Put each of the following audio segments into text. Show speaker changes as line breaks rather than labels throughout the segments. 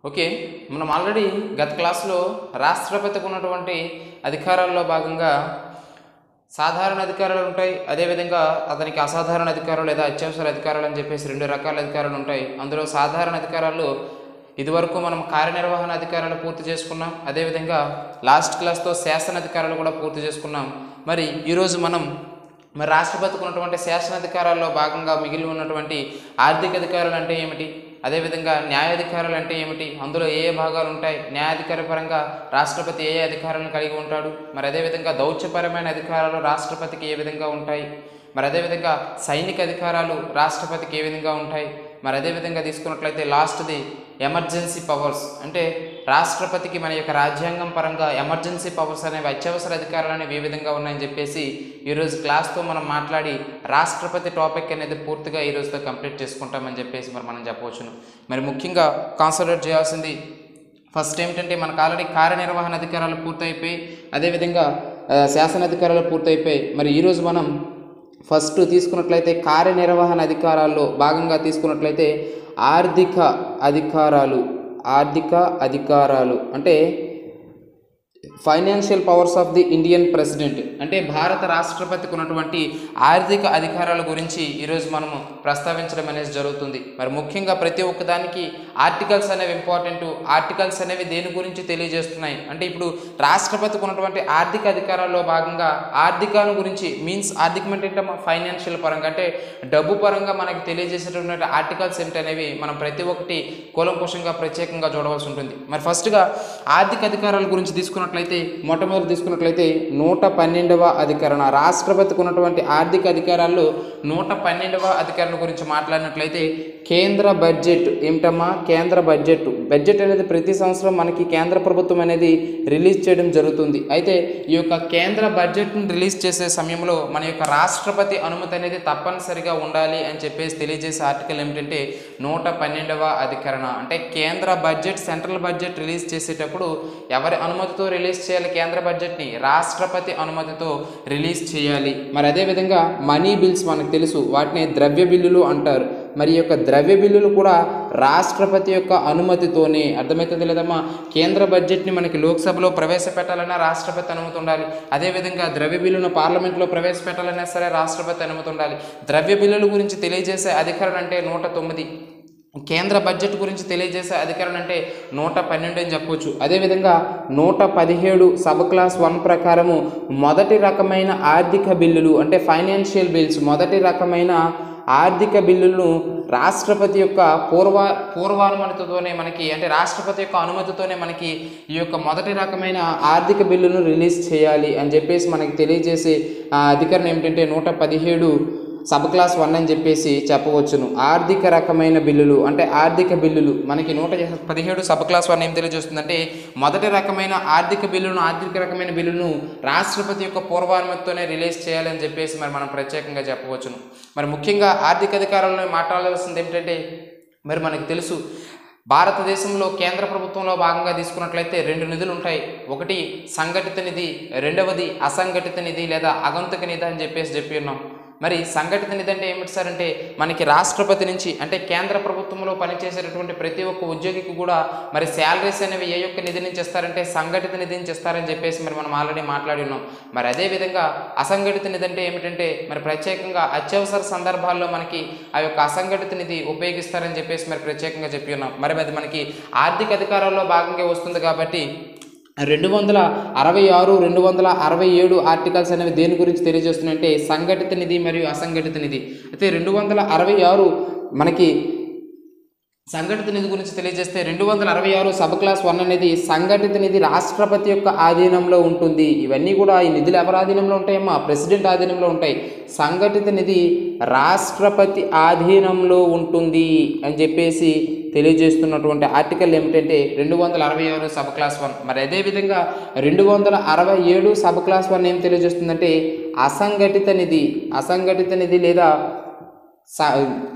Okay మనం already గత క్లాస్లో రాష్ట్రపతికి ఉన్నటువంటి అధికారాల్లో భాగంగా సాధారణ అధికారాలు ఉంటాయి అదేవిధంగా అతనికి అసాధారణ అధికారాలు లేదా అత్యవసర అధికారాలు అని చెప్పేసి రెండు రకాల అధికారాలు ఉంటాయి అందులో సాధారణ అధికారాలు ఇదివరకు మనం కార్యనిర్వహణ అధికారాలు పూర్తి చేసుకున్నాం అదేవిధంగా లాస్ట్ క్లాస్తో శాసన అధికారాలు కూడా పూర్తి చేసుకున్నాం మరి ఈరోజు మనం మరి రాష్ట్రపతికి ఉన్నటువంటి శాసనాధికారాల్లో భాగంగా మిగిలి ఉన్నటువంటి ఆర్థిక అధికారాలు అంటే ఏమిటి అదేవిధంగా న్యాయాధికారాలు అంటే ఏమిటి అందులో ఏ ఏ భాగాలు ఉంటాయి న్యాయాధికార పరంగా రాష్ట్రపతి ఏ ఏ అధికారాలను కలిగి ఉంటాడు మరి అదేవిధంగా దౌత్యపరమైన అధికారాలు రాష్ట్రపతికి ఏ విధంగా ఉంటాయి మరి అదేవిధంగా సైనిక అధికారాలు రాష్ట్రపతికి ఏ విధంగా ఉంటాయి మరి అదేవిధంగా తీసుకున్నట్లయితే లాస్ట్ది ఎమర్జెన్సీ పవర్స్ అంటే రాష్ట్రపతికి మన యొక్క రాజ్యాంగం పరంగా ఎమర్జెన్సీ పవర్స్ అనేవి అత్యవసర అధికారాలు అనేవి ఏ విధంగా ఉన్నాయని చెప్పేసి ఈరోజు క్లాస్తో మనం మాట్లాడి రాష్ట్రపతి టాపిక్ అనేది పూర్తిగా ఈ రోజుతో కంప్లీట్ చేసుకుంటామని చెప్పేసి మరి మనం చెప్పవచ్చును మరి ముఖ్యంగా కాన్సన్ట్రేట్ చేయాల్సింది ఫస్ట్ ఏమిటంటే మనకు ఆల్రెడీ కార్యనిర్వహణ అధికారాలు పూర్తయిపోయి అదేవిధంగా ఆ, శాసనాధికారాలు పూర్తయిపోయి మరి ఈరోజు మనం ఫస్ట్ తీసుకున్నట్లయితే కార్యనిర్వహణ అధికారాల్లో భాగంగా తీసుకున్నట్లయితే ఆర్థిక అధికారాలు ఆర్థిక అధికారాలు అంటే financial powers of the Indian president అంటే భారత రాష్ట్రపతికి ఉన్నటువంటి ఆర్థిక అధికారాల గురించి ఈరోజు మనము ప్రస్తావించడం అనేది జరుగుతుంది మరి ముఖ్యంగా ప్రతి ఒక్కదానికి ఆర్టికల్స్ అనేవి ఇంపార్టెంట్ ఆర్టికల్స్ అనేవి దేని గురించి తెలియజేస్తున్నాయి అంటే ఇప్పుడు రాష్ట్రపతికి ఉన్నటువంటి ఆర్థిక అధికారాల్లో భాగంగా ఆర్థికాల గురించి మీన్స్ ఆర్థికం అంటే ఏంటమ్మా ఫైనాన్షియల్ పరంగా అంటే డబ్బు పరంగా మనకి తెలియజేసేటటువంటి ఆర్టికల్స్ ఏంటనేవి మనం ప్రతి ఒక్కటి కూలంకుషంగా ప్రత్యేకంగా చూడవలసి ఉంటుంది మరి ఫస్ట్గా ఆర్థిక అధికారాల గురించి తీసుకున్నట్లయితే మొట్టమొదటి తీసుకున్నట్లయితే నూట పన్నెండవ అధికరణ రాష్ట్రపతికి ఉన్నటువంటి ఆర్థిక అధికారాల్లో నూట పన్నెండవ అధికరణ గురించి మాట్లాడినట్లయితే కేంద్ర బడ్జెట్ ఏమిటమ్మా కేంద్ర బడ్జెట్ బడ్జెట్ అనేది ప్రతి సంవత్సరం మనకి కేంద్ర ప్రభుత్వం అనేది రిలీజ్ చేయడం జరుగుతుంది అయితే ఈ యొక్క కేంద్ర బడ్జెట్ను రిలీజ్ చేసే సమయంలో మన యొక్క రాష్ట్రపతి అనుమతి అనేది తప్పనిసరిగా ఉండాలి అని చెప్పేసి తెలియజేసే ఆర్టికల్ ఏమిటంటే నూట పన్నెండవ అధికరణ అంటే కేంద్ర బడ్జెట్ సెంట్రల్ బడ్జెట్ రిలీజ్ చేసేటప్పుడు ఎవరి అనుమతితో రిలీజ్ చేయాలి కేంద్ర బడ్జెట్ని రాష్ట్రపతి అనుమతితో రిలీజ్ చేయాలి మరి అదేవిధంగా మనీ బిల్స్ మనకు తెలుసు వాటిని ద్రవ్య బిల్లులు అంటారు మరి ఈ యొక్క ద్రవ్య బిల్లులు కూడా రాష్ట్రపతి యొక్క అనుమతితోనే అర్థమవుతుంది లేదమ్మా కేంద్ర బడ్జెట్ని మనకి లోక్సభలో ప్రవేశపెట్టాలన్నా రాష్ట్రపతి అనుమతి ఉండాలి అదేవిధంగా ద్రవ్య బిల్లును పార్లమెంట్లో ప్రవేశపెట్టాలన్నా సరే రాష్ట్రపతి అనుమతి ఉండాలి ద్రవ్య బిల్లుల గురించి తెలియజేసే అధికారం అంటే నూట తొమ్మిది కేంద్ర బడ్జెట్ గురించి తెలియజేసే అధికారం అంటే నూట పన్నెండు అని చెప్పొచ్చు అదేవిధంగా నూట పదిహేడు సబ్ క్లాస్ వన్ ప్రకారము మొదటి రకమైన ఆర్థిక బిల్లులు అంటే ఫైనాన్షియల్ బిల్స్ మొదటి రకమైన ఆర్థిక బిల్లులను రాష్ట్రపతి యొక్క పూర్వ పూర్వానుమతితోనే మనకి అంటే రాష్ట్రపతి యొక్క అనుమతితోనే మనకి ఈ యొక్క మొదటి రకమైన ఆర్థిక బిల్లును రిలీజ్ చేయాలి అని చెప్పేసి మనకి తెలియజేసే ఆ అధికారం ఏమిటంటే నూట పదిహేడు సబ్ క్లాస్ వన్ అని చెప్పేసి చెప్పవచ్చును ఆర్థిక రకమైన బిల్లులు అంటే ఆర్థిక బిల్లులు మనకి నూట పదిహేడు సబ్ క్లాస్ వన్ ఏం తెలియజేస్తుందంటే మొదటి రకమైన ఆర్థిక బిల్లును ఆర్థిక రకమైన బిల్లును రాష్ట్రపతి యొక్క పూర్వానుమతితోనే రిలీజ్ చేయాలని చెప్పేసి మరి మనం ప్రత్యేకంగా చెప్పవచ్చును మరి ముఖ్యంగా ఆర్థిక అధికారాలను మాట్లాడాల్సింది ఏమిటంటే మరి మనకు తెలుసు భారతదేశంలో కేంద్ర ప్రభుత్వంలో భాగంగా తీసుకున్నట్లయితే రెండు నిధులు ఉంటాయి ఒకటి సంఘటిత నిధి రెండవది అసంఘటిత నిధి లేదా అగంతుక నిధి అని చెప్పేసి చెప్పి ఉన్నాం మరి సంఘటిత నిధి అంటే ఏమిటి సార్ అంటే మనకి రాష్ట్రపతి నుంచి అంటే కేంద్ర ప్రభుత్వంలో పనిచేసేటటువంటి ప్రతి ఒక్క ఉద్యోగికి కూడా మరి శాలరీస్ అనేవి ఏ యొక్క నిధి నుంచి ఇస్తారంటే సంఘటిత నిధి నుంచి ఇస్తారని చెప్పేసి మరి మనం ఆల్రెడీ మాట్లాడి ఉన్నాం మరి అదేవిధంగా అసంఘటిత నిధి అంటే ఏమిటంటే మరి ప్రత్యేకంగా అత్యవసర సందర్భాల్లో మనకి ఆ యొక్క అసంఘటిత నిధి ఉపయోగిస్తారని చెప్పేసి మరి ప్రత్యేకంగా చెప్పి ఉన్నాం మరి అది మనకి ఆర్థిక అధికారాల్లో భాగంగా వస్తుంది కాబట్టి రెండు వందల అరవై ఆరు రెండు వందల అరవై ఏడు ఆర్టికల్స్ అనేవి దేని గురించి తెలియజేస్తున్నాయంటే సంఘటిత నిధి మరియు అసంఘటిత నిధి అయితే రెండు వందల అరవై ఆరు మనకి సంఘటిత నిధి గురించి తెలియజేస్తే రెండు వందల అరవై ఆరు సబ్ క్లాస్ వన్ అనేది సంఘటిత నిధి రాష్ట్రపతి యొక్క ఆధీనంలో ఉంటుంది ఇవన్నీ కూడా ఈ నిధులు ఎవరి ఆధీనంలో ఉంటాయమ్మా ప్రెసిడెంట్ ఆధీనంలో ఉంటాయి సంఘటిత నిధి రాష్ట్రపతి ఆధీనంలో ఉంటుంది అని చెప్పేసి తెలియజేస్తున్నటువంటి ఆర్టికల్ ఏమిటంటే రెండు వందల అరవై ఆరు సబ్ క్లాస్ వన్ మరి అదేవిధంగా రెండు వందల అరవై ఏడు సబ్ క్లాస్ వన్ ఏం తెలియజేస్తుందంటే అసంఘటిత నిధి అసంఘటిత నిధి లేదా స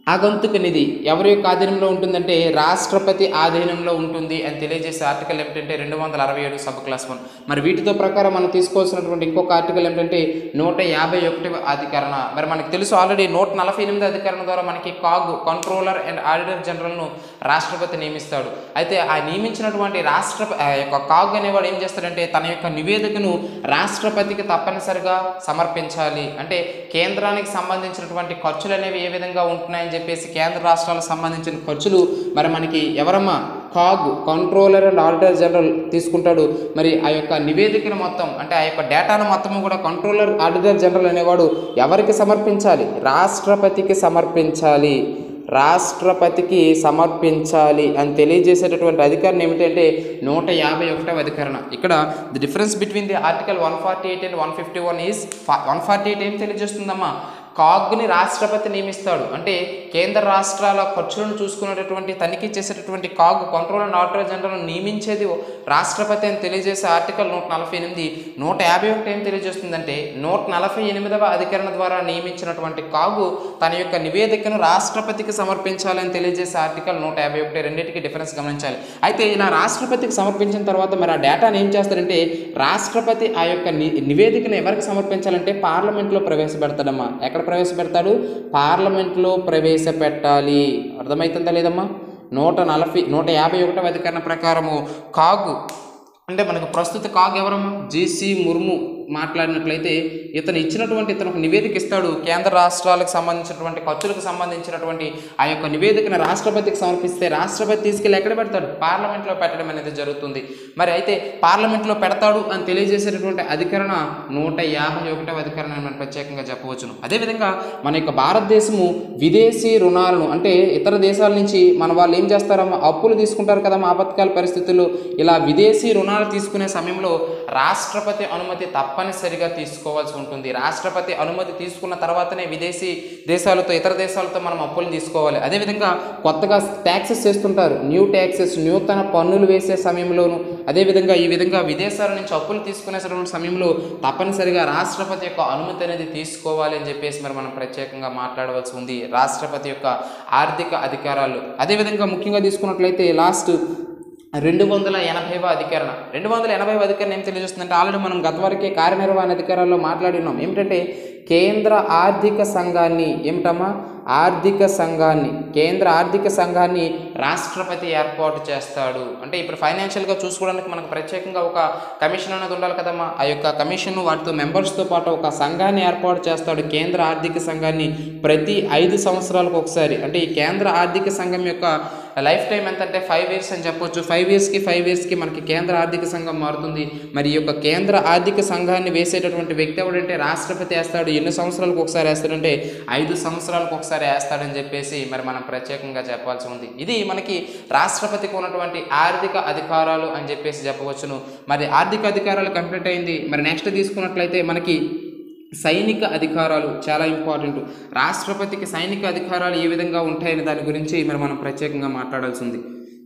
ఆగంతుక నిధి ఎవరి యొక్క ఆధీనంలో ఉంటుందంటే రాష్ట్రపతి ఆధీనంలో ఉంటుంది అని తెలియజేసే ఆర్టికల్ ఏమిటంటే రెండు వందల అరవై ఏడు సబ్ క్లాస్ వన్ మరి వీటితో ప్రకారం మనం తీసుకోవాల్సినటువంటి ఇంకొక ఆర్టికల్ ఏమిటంటే నూట యాభై ఒకటి అధికరణ మరి మనకు తెలుసు ఆల్రెడీ నూట నలభై ఎనిమిది అధికరణ ద్వారా మనకి కాగ్ కంట్రోలర్ అండ్ ఆడిటర్ జనరల్ను రాష్ట్రపతి నియమిస్తాడు అయితే ఆ నియమించినటువంటి రాష్ట్ర ఆ యొక్క కాగ్ అనేవాడు ఏం చేస్తాడంటే తన యొక్క నివేదికను రాష్ట్రపతికి తప్పనిసరిగా సమర్పించాలి అంటే కేంద్రానికి సంబంధించినటువంటి ఖర్చులు అనేవి ఏ విధంగా ఉంటున్నాయని చెప్పేసి కేంద్ర రాష్ట్రాలకు సంబంధించిన ఖర్చులు మరి మనకి ఎవరమ్మా CAG controller and auditor general తీసుకుంటాడు మరి ఆ యొక్క నివేదికను మొత్తం అంటే ఆ యొక్క డేటాను మొత్తము కూడా కంట్రోలర్ ఆడిటర్ జనరల్ అనేవాడు ఎవరికి సమర్పించాలి రాష్ట్రపతికి సమర్పించాలి రాష్ట్రపతికి సమర్పించాలి అని తెలియజేసేటటువంటి అధికారం ఏమిటంటే నూట యాభై ఒకటవ అధికరణ ఇక్కడ the difference between the article one forty eight and one fifty one is one forty eight ఏం తెలియజేస్తుందమ్మా కాగ్ని రాష్ట్రపతి నియమిస్తాడు అంటే కేంద్ర రాష్ట్రాల ఖర్చులను చూసుకునేటటువంటి తనిఖీ చేసేటటువంటి CAG control and auditor general నియమించేది రాష్ట్రపతి అని తెలియజేసే ఆర్టికల్ నూట నలభై ఎనిమిది నూట యాభై ఒకటి ఏం తెలియజేస్తుందంటే నూట నలభై ఎనిమిదవ అధికరణ ద్వారా నియమించినటువంటి కాగు తన యొక్క నివేదికను రాష్ట్రపతికి సమర్పించాలని తెలియజేసే ఆర్టికల్ నూట యాభై ఒకటి రెండింటికి డిఫరెన్స్ గమనించాలి అయితే ఇలా రాష్ట్రపతికి సమర్పించిన తర్వాత మరి ఆ డేటాను ఏం చేస్తారంటే రాష్ట్రపతి ఆ యొక్క ని నివేదికను ఎవరికి సమర్పించాలంటే పార్లమెంట్లో ప్రవేశపెడతాడమ్మా ఎక్కడ ప్రవేశపెడతాడు పార్లమెంట్లో ప్రవేశపెట్టాలి అర్థమవుతుందా లేదమ్మా నూట నలభై నూట యాభై ఒకటవ అధికరణ ప్రకారము కాగు అంటే మనకు ప్రస్తుత కాగ్ ఎవరమ్మా జీసీ ముర్ము మాట్లాడినట్లయితే ఇతను ఇచ్చినటువంటి ఇతను ఒక నివేదిక ఇస్తాడు కేంద్ర రాష్ట్రాలకు సంబంధించినటువంటి ఖర్చులకు సంబంధించినటువంటి ఆ యొక్క నివేదికను రాష్ట్రపతికి సమర్పిస్తే రాష్ట్రపతి తీసుకెళ్ళి ఎక్కడ పెడతాడు పార్లమెంట్లో పెట్టడం అనేది జరుగుతుంది మరి అయితే పార్లమెంట్లో పెడతాడు అని తెలియజేసేటటువంటి అధికరణ నూట యాభై ఒకటవ అధికరణ అని మనం ప్రత్యేకంగా చెప్పవచ్చును అదేవిధంగా మన యొక్క భారతదేశము విదేశీ రుణాలను అంటే ఇతర దేశాల నుంచి మన వాళ్ళు ఏం చేస్తారమ్మా అప్పులు తీసుకుంటారు కదమ్మా ఆపత్కాల పరిస్థితుల్లో ఇలా విదేశీ రుణాలు తీసుకునే సమయంలో రాష్ట్రపతి అనుమతి తప్పనిసరిగా తీసుకోవాల్సి ఉంటుంది రాష్ట్రపతి అనుమతి తీసుకున్న తర్వాతనే విదేశీ దేశాలతో ఇతర దేశాలతో మనం అప్పులు తీసుకోవాలి అదేవిధంగా కొత్తగా ట్యాక్సెస్ చేస్తుంటారు న్యూ ట్యాక్సెస్ నూతన పన్నులు వేసే సమయంలోను అదేవిధంగా ఈ విధంగా విదేశాల నుంచి అప్పులు తీసుకునేటువంటి సమయంలో తప్పనిసరిగా రాష్ట్రపతి యొక్క అనుమతి అనేది తీసుకోవాలి అని చెప్పేసి మరి మనం ప్రత్యేకంగా మాట్లాడవలసి ఉంది రాష్ట్రపతి యొక్క ఆర్థిక అధికారాలు అదేవిధంగా ముఖ్యంగా తీసుకున్నట్లయితే లాస్ట్ రెండు వందల ఎనభైవ అధికరణ రెండు వందల ఎనభైవ అధికరణ ఏం తెలియజేస్తుందంటే ఆల్రెడీ మనం గత వరకే కార్యనిర్వహణ అధికారాల్లో మాట్లాడి ఉన్నాం ఏమిటంటే కేంద్ర ఆర్థిక సంఘాన్ని ఏమిటమ్మా ఆర్థిక సంఘాన్ని కేంద్ర ఆర్థిక సంఘాన్ని రాష్ట్రపతి ఏర్పాటు చేస్తాడు అంటే ఇప్పుడు ఫైనాన్షియల్గా చూసుకోవడానికి మనకు ప్రత్యేకంగా ఒక కమిషన్ అనేది ఉండాలి కదమ్మా ఆ యొక్క కమిషన్ వాటితో మెంబర్స్తో పాటు ఒక సంఘాన్ని ఏర్పాటు చేస్తాడు కేంద్ర ఆర్థిక సంఘాన్ని ప్రతి ఐదు సంవత్సరాలకు ఒకసారి అంటే ఈ కేంద్ర ఆర్థిక సంఘం యొక్క లైఫ్ టైం ఎంత అంటే ఫైవ్ ఇయర్స్ అని చెప్పొచ్చు ఫైవ్ ఇయర్స్కి ఫైవ్ ఇయర్స్కి మనకి కేంద్ర ఆర్థిక సంఘం మారుతుంది మరి ఈ యొక్క కేంద్ర ఆర్థిక సంఘాన్ని వేసేటటువంటి వ్యక్తి ఎవడంటే రాష్ట్రపతి వేస్తాడు ఎన్ని సంవత్సరాలకు ఒకసారి వేస్తాడంటే ఐదు సంవత్సరాలకు ఒకసారి వేస్తాడని చెప్పేసి మరి మనం ప్రత్యేకంగా చెప్పాల్సి ఉంది ఇది మనకి రాష్ట్రపతికి ఉన్నటువంటి ఆర్థిక అధికారాలు అని చెప్పేసి చెప్పవచ్చును మరి ఆర్థిక అధికారాలు కంప్లీట్ అయింది మరి నెక్స్ట్ తీసుకున్నట్లయితే మనకి సైనిక అధికారాలు చాలా ఇంపార్టెంట్ రాష్ట్రపతికి సైనిక అధికారాలు ఏ విధంగా ఉంటాయనే దాని గురించి మరి మనం ప్రత్యేకంగా మాట్లాడాల్సి ఉంది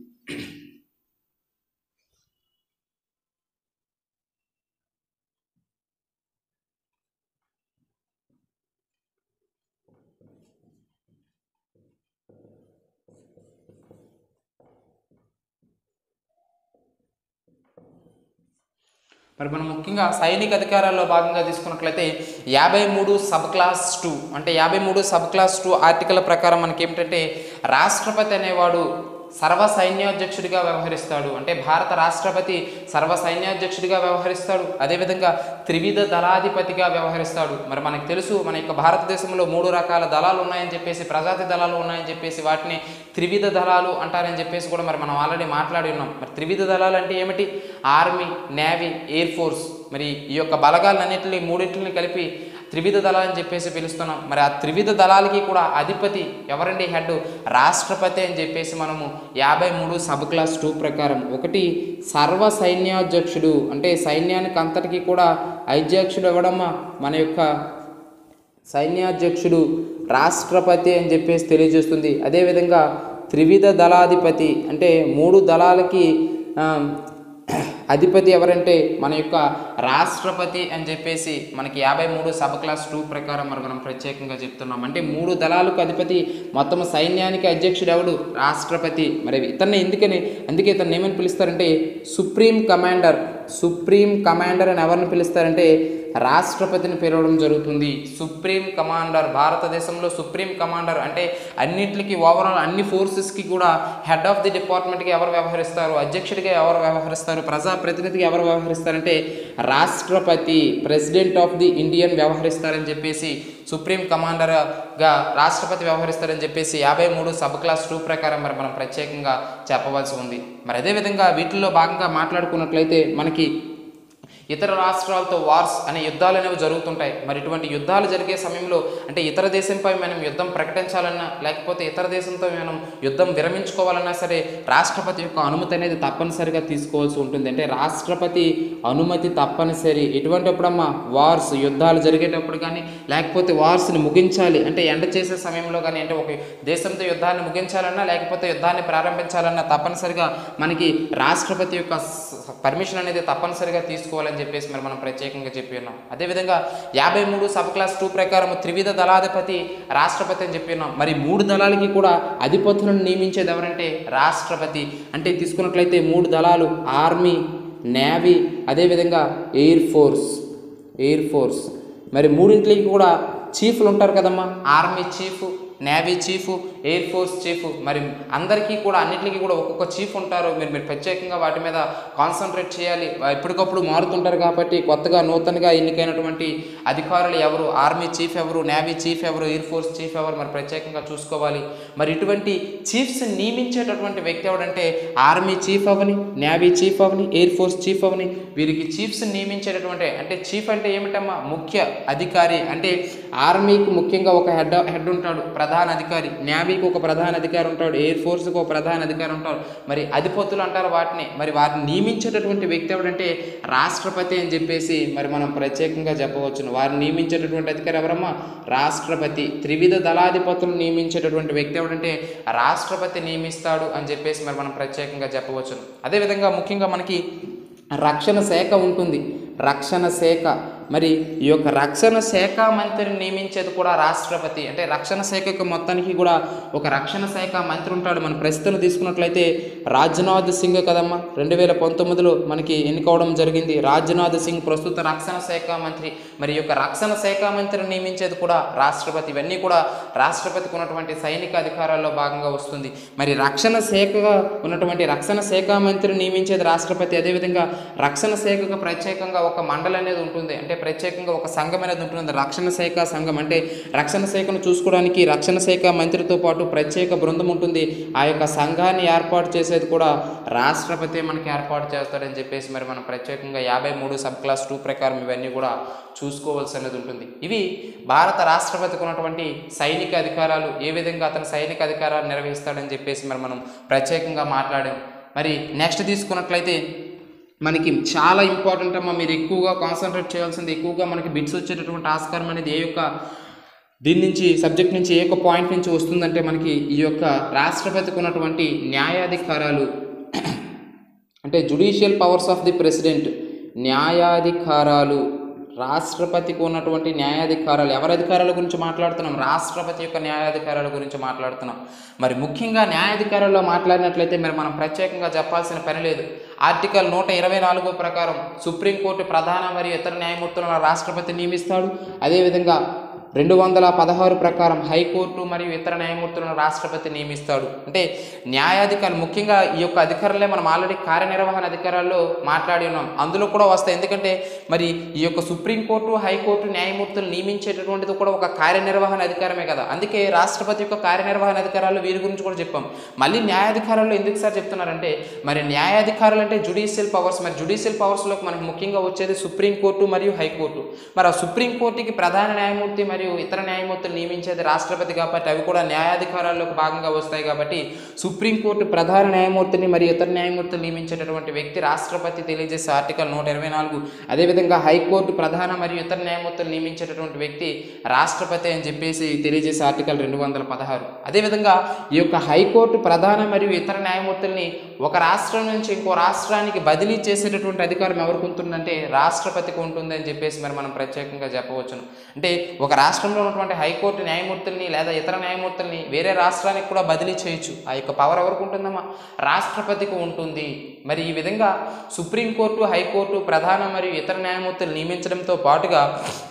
మరి మనం ముఖ్యంగా సైనిక అధికారాల్లో భాగంగా తీసుకున్నట్లయితే యాభై మూడు సబ్ క్లాస్ టూ అంటే యాభై మూడు సబ్ క్లాస్ టూ ఆర్టికల్ ప్రకారం మనకి ఏమిటంటే రాష్ట్రపతి అనేవాడు సర్వ సైన్యాధ్యక్షుడిగా వ్యవహరిస్తాడు అంటే భారత రాష్ట్రపతి సర్వ సైన్యాధ్యక్షుడిగా వ్యవహరిస్తాడు అదేవిధంగా త్రివిధ దళాధిపతిగా వ్యవహరిస్తాడు మరి మనకు తెలుసు మన యొక్క భారతదేశంలో మూడు రకాల దళాలు ఉన్నాయని చెప్పేసి ప్రజాతి దళాలు ఉన్నాయని చెప్పేసి వాటిని త్రివిధ దళాలు అంటారని చెప్పేసి కూడా మరి మనం ఆల్రెడీ మాట్లాడి ఉన్నాం మరి త్రివిధ దళాలు అంటే ఏమిటి ఆర్మీ నేవీ ఎయిర్ ఫోర్స్ మరి ఈ యొక్క బలగాలన్నింటినీ మూడింటిని కలిపి త్రివిధ దళాలు అని చెప్పేసి పిలుస్తున్నాం మరి ఆ త్రివిధ దళాలకి కూడా అధిపతి ఎవరండి హెడ్ రాష్ట్రపతి అని చెప్పేసి మనము యాభై మూడు సబ్ క్లాస్ టూ ప్రకారం ఒకటి సర్వ సైన్యాధ్యక్షుడు అంటే సైన్యానికి అంతటికీ కూడా అధ్యక్షుడు ఎవడమ్మా మన యొక్క సైన్యాధ్యక్షుడు రాష్ట్రపతి అని చెప్పేసి తెలియజేస్తుంది అదేవిధంగా త్రివిధ దళాధిపతి అంటే మూడు దళాలకి ఆ, అధిపతి ఎవరంటే మన యొక్క రాష్ట్రపతి అని చెప్పేసి మనకి యాభై మూడు సబ్ క్లాస్ టూ ప్రకారం మరి మనం ప్రత్యేకంగా చెప్తున్నాం అంటే మూడు దళాలకు అధిపతి మొత్తం సైన్యానికి అధ్యక్షుడు ఎవడు రాష్ట్రపతి మరి ఇతన్ని ఎందుకని అందుకే ఇతన్ని ఏమని పిలుస్తారంటే సుప్రీం కమాండర్ సుప్రీం కమాండర్ అని ఎవరిని పిలుస్తారంటే రాష్ట్రపతిని పిలవడం జరుగుతుంది సుప్రీం కమాండర్ భారతదేశంలో సుప్రీం కమాండర్ అంటే అన్నింటికి ఓవరాల్ అన్ని ఫోర్సెస్కి కూడా హెడ్ ఆఫ్ ది డిపార్ట్మెంట్కి ఎవరు వ్యవహరిస్తారు అధ్యక్షుడిగా ఎవరు వ్యవహరిస్తారు ప్రజాప్రతినిధిగా ఎవరు వ్యవహరిస్తారంటే రాష్ట్రపతి ప్రెసిడెంట్ ఆఫ్ ది ఇండియన్ వ్యవహరిస్తారని చెప్పేసి సుప్రీం కమాండర్గా రాష్ట్రపతి వ్యవహరిస్తారని చెప్పేసి యాభై మూడు సబ్ క్లాస్ టూ ప్రకారం మరి మనం ప్రత్యేకంగా చెప్పవలసి ఉంది మరి అదేవిధంగా వీటిల్లో భాగంగా మాట్లాడుకున్నట్లయితే మనకి ఇతర రాష్ట్రాలతో వార్స్ అనే యుద్ధాలు అనేవి జరుగుతుంటాయి మరి ఇటువంటి యుద్ధాలు జరిగే సమయంలో అంటే ఇతర దేశంపై మనం యుద్ధం ప్రకటించాలన్నా లేకపోతే ఇతర దేశంతో మనం యుద్ధం విరమించుకోవాలన్నా సరే రాష్ట్రపతి యొక్క అనుమతి అనేది తప్పనిసరిగా తీసుకోవాల్సి ఉంటుంది అంటే రాష్ట్రపతి అనుమతి తప్పనిసరి ఎటువంటిప్పుడమ్మా వార్స్ యుద్ధాలు జరిగేటప్పుడు కానీ లేకపోతే వార్స్ని ముగించాలి అంటే ఎండ చేసే సమయంలో కానీ అంటే ఒక దేశంతో యుద్ధాన్ని ముగించాలన్నా లేకపోతే యుద్ధాన్ని ప్రారంభించాలన్నా తప్పనిసరిగా మనకి రాష్ట్రపతి యొక్క పర్మిషన్ అనేది తప్పనిసరిగా తీసుకోవాలని చెప్పేసి మరి మనం ప్రత్యేకంగా చెప్పి ఉన్నాం అదేవిధంగా యాభై మూడు సబ్ క్లాస్ టూ ప్రకారం త్రివిధ దళాధిపతి రాష్ట్రపతి అని చెప్పి ఉన్నాం మరి మూడు దళాలకి కూడా అధిపతులను నియమించేది ఎవరంటే రాష్ట్రపతి అంటే తీసుకున్నట్లయితే మూడు దళాలు ఆర్మీ నేవీ అదేవిధంగా ఎయిర్ ఫోర్స్ ఎయిర్ ఫోర్స్ మరి మూడింటికి కూడా చీఫ్లు ఉంటారు కదమ్మా army chief navy chief air force chief మరి అందరికీ కూడా అన్నింటికి కూడా ఒక్కొక్క చీఫ్ ఉంటారు మీరు మీరు ప్రత్యేకంగా వాటి మీద కాన్సన్ట్రేట్ చేయాలి ఎప్పటికప్పుడు మారుతుంటారు కాబట్టి కొత్తగా నూతనగా ఎన్నికైనటువంటి అధికారులు ఎవరు ఆర్మీ చీఫ్ ఎవరు నేవీ చీఫ్ ఎవరు ఎయిర్ ఫోర్స్ చీఫ్ ఎవరు మరి ప్రత్యేకంగా చూసుకోవాలి మరి ఇటువంటి చీఫ్స్ నియమించేటటువంటి వ్యక్తి ఎవడంటే ఆర్మీ చీఫ్ అవని నేవీ చీఫ్ అవని ఎయిర్ ఫోర్స్ చీఫ్ అవని వీరికి చీఫ్స్ నియమించేటటువంటి అంటే చీఫ్ అంటే ఏమిటమ్మా ముఖ్య అధికారి అంటే ఆర్మీకి ముఖ్యంగా ఒక హెడ్ హెడ్ ఉంటాడు ప్రధాన అధికారి నేవీకి ఒక ప్రధాన అధికారి ఉంటాడు ఎయిర్ ఫోర్స్కి ఒక ప్రధాన అధికారి ఉంటాడు మరి అధిపతులు అంటారు వాటిని మరి వారిని నియమించేటటువంటి వ్యక్తి ఎవడంటే రాష్ట్రపతి అని చెప్పేసి మరి మనం ప్రత్యేకంగా చెప్పవచ్చును వారిని నియమించేటటువంటి అధికారి ఎవరమ్మా రాష్ట్రపతి త్రివిధ దళాధిపతులు నియమించేటటువంటి వ్యక్తి ఎవడంటే రాష్ట్రపతి నియమిస్తాడు అని చెప్పేసి మరి మనం ప్రత్యేకంగా చెప్పవచ్చును అదేవిధంగా ముఖ్యంగా మనకి రక్షణ శాఖ ఉంటుంది రక్షణ శాఖ మరి ఈ యొక్క రక్షణ శాఖ మంత్రిని నియమించేది కూడా రాష్ట్రపతి అంటే రక్షణ శాఖకు మొత్తానికి కూడా ఒక రక్షణ శాఖ మంత్రి ఉంటాడు మన ప్రస్తుతం తీసుకున్నట్లయితే రాజ్నాథ్ సింగ్ కదమ్మా రెండు వేల పంతొమ్మిదిలో మనకి ఎన్నుకోవడం జరిగింది రాజ్నాథ్ సింగ్ ప్రస్తుత రక్షణ శాఖ మంత్రి మరి ఈ యొక్క రక్షణ శాఖ మంత్రిని నియమించేది కూడా రాష్ట్రపతి ఇవన్నీ కూడా రాష్ట్రపతికి ఉన్నటువంటి సైనిక అధికారాల్లో భాగంగా వస్తుంది మరి రక్షణ శాఖగా ఉన్నటువంటి రక్షణ శాఖ మంత్రిని నియమించేది రాష్ట్రపతి అదేవిధంగా రక్షణ శాఖకు ప్రత్యేకంగా ఒక మండలి అనేది ఉంటుంది అంటే ప్రత్యేకంగా ఒక సంఘం అనేది ఉంటుంది రక్షణ శాఖ సంఘం అంటే రక్షణ శాఖను చూసుకోవడానికి రక్షణ శాఖ మంత్రితో పాటు ప్రత్యేక బృందం ఉంటుంది ఆ యొక్క సంఘాన్ని ఏర్పాటు చేసేది కూడా రాష్ట్రపతి మనకి ఏర్పాటు చేస్తాడని చెప్పేసి మరి మనం ప్రత్యేకంగా యాభై మూడు సబ్ క్లాస్ టూ ప్రకారం ఇవన్నీ కూడా చూసుకోవాల్సి అనేది ఉంటుంది ఇవి భారత రాష్ట్రపతికి ఉన్నటువంటి సైనిక అధికారాలు ఏ విధంగా అతను సైనిక అధికారాలు నిర్వహిస్తాడని చెప్పేసి మరి మనం ప్రత్యేకంగా మాట్లాడాం మరి నెక్స్ట్ తీసుకున్నట్లయితే మనకి చాలా ఇంపార్టెంట్ అమ్మా మీరు ఎక్కువగా కాన్సన్ట్రేట్ చేయాల్సింది ఎక్కువగా మనకి బిట్స్ వచ్చేటటువంటి ఆస్కారం అనేది ఏ యొక్క దీని నుంచి సబ్జెక్ట్ నుంచి ఏ యొక్క పాయింట్ నుంచి వస్తుందంటే మనకి ఈ యొక్క రాష్ట్రపతికి ఉన్నటువంటి న్యాయాధికారాలు అంటే judicial powers of the president న్యాయాధికారాలు రాష్ట్రపతికి ఉన్నటువంటి న్యాయాధికారాలు ఎవరి అధికారాల గురించి మాట్లాడుతున్నాం రాష్ట్రపతి యొక్క న్యాయాధికారాల గురించి మాట్లాడుతున్నాం మరి ముఖ్యంగా న్యాయాధికారాల్లో మాట్లాడినట్లయితే మరి మనం ప్రత్యేకంగా చెప్పాల్సిన పని లేదు ఆర్టికల్ నూట ఇరవై నాలుగో ప్రకారం సుప్రీంకోర్టు ప్రధాన మరియు ఇతర న్యాయమూర్తులను రాష్ట్రపతి నియమిస్తాడు అదేవిధంగా రెండు వందల పదహారు ప్రకారం హైకోర్టు మరియు ఇతర న్యాయమూర్తులను రాష్ట్రపతి నియమిస్తాడు అంటే న్యాయాధికారులు ముఖ్యంగా ఈ యొక్క అధికారులే మనం ఆల్రెడీ కార్యనిర్వహణ అధికారాల్లో మాట్లాడి ఉన్నాం అందులో కూడా వస్తాయి ఎందుకంటే మరి ఈ యొక్క సుప్రీంకోర్టు హైకోర్టు న్యాయమూర్తులు నియమించేటటువంటిది కూడా ఒక కార్యనిర్వహణ అధికారమే కదా అందుకే రాష్ట్రపతి యొక్క కార్యనిర్వహణ అధికారాలు వీరి గురించి కూడా చెప్పాం మళ్ళీ న్యాయాధికారాల్లో ఎందుకు సార్ చెప్తున్నారంటే మరి న్యాయాధికారులు అంటే జుడిషియల్ పవర్స్ మరి జుడిషియల్ పవర్స్లోకి మనకు ముఖ్యంగా వచ్చేది సుప్రీంకోర్టు మరియు హైకోర్టు మరి ఆ సుప్రీంకోర్టుకి ప్రధాన న్యాయమూర్తి మరియు మరియు ఇతర న్యాయమూర్తులు నియమించేది రాష్ట్రపతి కాబట్టి అవి కూడా న్యాయాధికారాల్లోకి భాగంగా వస్తాయి కాబట్టి సుప్రీంకోర్టు ప్రధాన న్యాయమూర్తిని మరియు ఇతర న్యాయమూర్తులు నియమించేటటువంటి వ్యక్తి రాష్ట్రపతి తెలియజేసే ఆర్టికల్ నూట ఇరవై నాలుగు అదేవిధంగా హైకోర్టు ప్రధాన మరియు ఇతర న్యాయమూర్తులు నియమించేటటువంటి వ్యక్తి రాష్ట్రపతి అని చెప్పేసి తెలియజేసే ఆర్టికల్ రెండు వందల పదహారు అదేవిధంగా ఈ యొక్క హైకోర్టు ప్రధాన మరియు ఇతర న్యాయమూర్తుల్ని ఒక రాష్ట్రం నుంచి ఇంకో రాష్ట్రానికి బదిలీ చేసేటటువంటి అధికారం ఎవరికి ఉంటుందంటే రాష్ట్రపతికి ఉంటుంది అని చెప్పేసి మరి మనం ప్రత్యేకంగా చెప్పవచ్చును అంటే ఒక రాష్ట్రంలో ఉన్నటువంటి హైకోర్టు న్యాయమూర్తుల్ని లేదా ఇతర న్యాయమూర్తుల్ని వేరే రాష్ట్రానికి కూడా బదిలీ చేయొచ్చు ఆ యొక్క పవర్ ఎవరికి ఉంటుందమ్మా రాష్ట్రపతికి ఉంటుంది మరి ఈ విధంగా సుప్రీంకోర్టు హైకోర్టు ప్రధాన మరియు ఇతర న్యాయమూర్తులు నియమించడంతో పాటుగా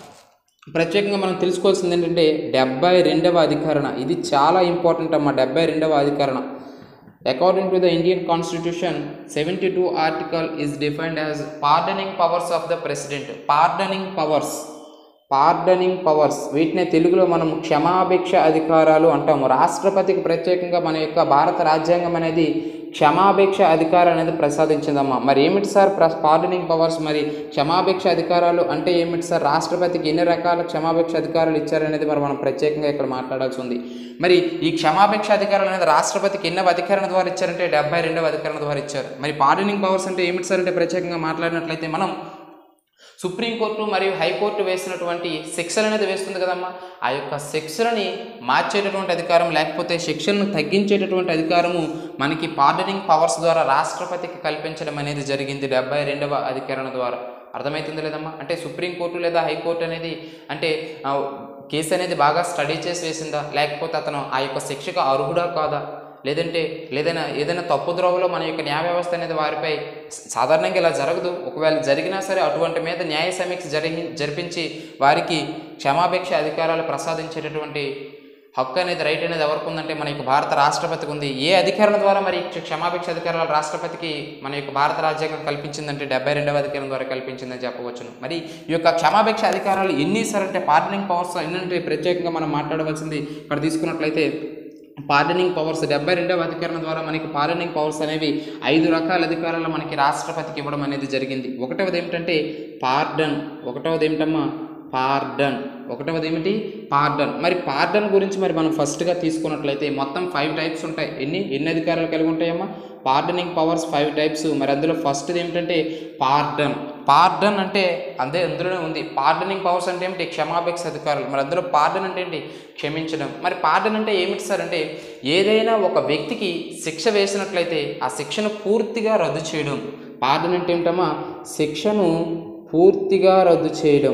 ప్రత్యేకంగా మనం తెలుసుకోవాల్సింది ఏంటంటే డెబ్బై రెండవ అధికరణ ఇది చాలా ఇంపార్టెంట్ అమ్మా డెబ్బై రెండవ అధికరణ according to the Indian constitution seventy two article is defined as pardoning powers of the president pardoning powers pardoning powers వీటినే తెలుగులో మనం క్షమాభిక్ష అధికారాలు అంటాము రాష్ట్రపతికి ప్రత్యేకంగా మన యొక్క భారత రాజ్యాంగం అనేది క్షమాభిక్ష అధికారం అనేది ప్రసాదించిందమ్మా మరి ఏమిటి సార్ ప్ర పార్డనింగ్ పవర్స్ మరి క్షమాభిక్ష అధికారాలు అంటే ఏమిటి సార్ రాష్ట్రపతికి ఎన్ని రకాల క్షమాభిక్ష అధికారాలు ఇచ్చారనేది మరి మనం ప్రత్యేకంగా ఇక్కడ మాట్లాడాల్సి ఉంది మరి ఈ క్షమాభిక్ష అధికారాలు అనేది రాష్ట్రపతికి ఎన్నవ అధికరణ ద్వారా ఇచ్చారంటే డెబ్బై రెండవ అధికరణ ద్వారా ఇచ్చారు మరి పార్డనింగ్ పవర్స్ అంటే ఏమిటి సార్ అంటే ప్రత్యేకంగా మాట్లాడినట్లయితే మనం సుప్రీంకోర్టు మరియు హైకోర్టు వేసినటువంటి శిక్షలు అనేది వేస్తుంది కదమ్మా ఆ యొక్క శిక్షలని మార్చేటటువంటి అధికారం లేకపోతే శిక్షలను తగ్గించేటటువంటి అధికారము మనకి పార్డనింగ్ పవర్స్ ద్వారా రాష్ట్రపతికి కల్పించడం అనేది జరిగింది డెబ్బై రెండవ అధికరణ ద్వారా అర్థమవుతుంది లేదమ్మా అంటే సుప్రీంకోర్టు లేదా హైకోర్టు అనేది అంటే ఆ, కేసు అనేది బాగా స్టడీ చేసి వేసిందా లేకపోతే అతను ఆ యొక్క శిక్షకు అర్హుడా కాదా లేదంటే లేదైనా ఏదైనా తప్పు ద్రోవలో మన యొక్క న్యాయ వ్యవస్థ అనేది వారిపై సాధారణంగా ఇలా జరగదు ఒకవేళ జరిగినా సరే అటువంటి మీద న్యాయ సమీక్ష జరిగి జరిపించి వారికి క్షమాభిక్ష అధికారాలు ప్రసాదించేటటువంటి హక్కు అనేది రైట్ అనేది ఎవరికి ఉందంటే మన యొక్క భారత రాష్ట్రపతికి ఉంది ఏ అధికారం ద్వారా మరి ఈ క్షమాభిక్ష అధికారాలు రాష్ట్రపతికి మన యొక్క భారత రాజ్యాంగం కల్పించిందంటే డెబ్బై రెండవ అధికారం ద్వారా కల్పించిందని చెప్పవచ్చును మరి ఈ యొక్క క్షమాభిక్ష అధికారాలు ఎన్ని సార్ అంటే పార్డనింగ్ పవర్స్ ఎన్నంటే ప్రత్యేకంగా మనం మాట్లాడవలసింది ఇక్కడ తీసుకున్నట్లయితే పార్డనింగ్ పవర్స్ డెబ్బై రెండవ అధికరణ ద్వారా మనకి పార్డనింగ్ పవర్స్ అనేవి ఐదు రకాల అధికారాలు మనకి రాష్ట్రపతికి ఇవ్వడం అనేది జరిగింది ఒకటవది ఏమిటంటే పార్డన్ ఒకటవది ఏమిటమ్మా పార్డన్ ఒకటవది ఏమిటి పార్డన్ మరి పార్డన్ గురించి మరి మనం ఫస్ట్గా తీసుకున్నట్లయితే మొత్తం ఫైవ్ టైప్స్ ఉంటాయి ఎన్ని ఎన్ని అధికారాలు కలిగి ఉంటాయమ్మా పార్డనింగ్ పవర్స్ ఫైవ్ టైప్స్ మరి అందులో ఫస్ట్ది ఏమిటంటే పార్డన్ పార్డన్ అంటే అదే అందులోనే ఉంది పార్డనింగ్ పవర్స్ అంటే ఏమిటి క్షమాభిక్ష అధికారులు మరి అందులో పార్డన్ అంటే ఏంటి క్షమించడం మరి పార్డన్ అంటే ఏమిటి సార్ అంటే ఏదైనా ఒక వ్యక్తికి శిక్ష వేసినట్లయితే ఆ శిక్షను పూర్తిగా రద్దు చేయడం పార్డన్ అంటే ఏమిటమ్మా శిక్షను పూర్తిగా రద్దు చేయడం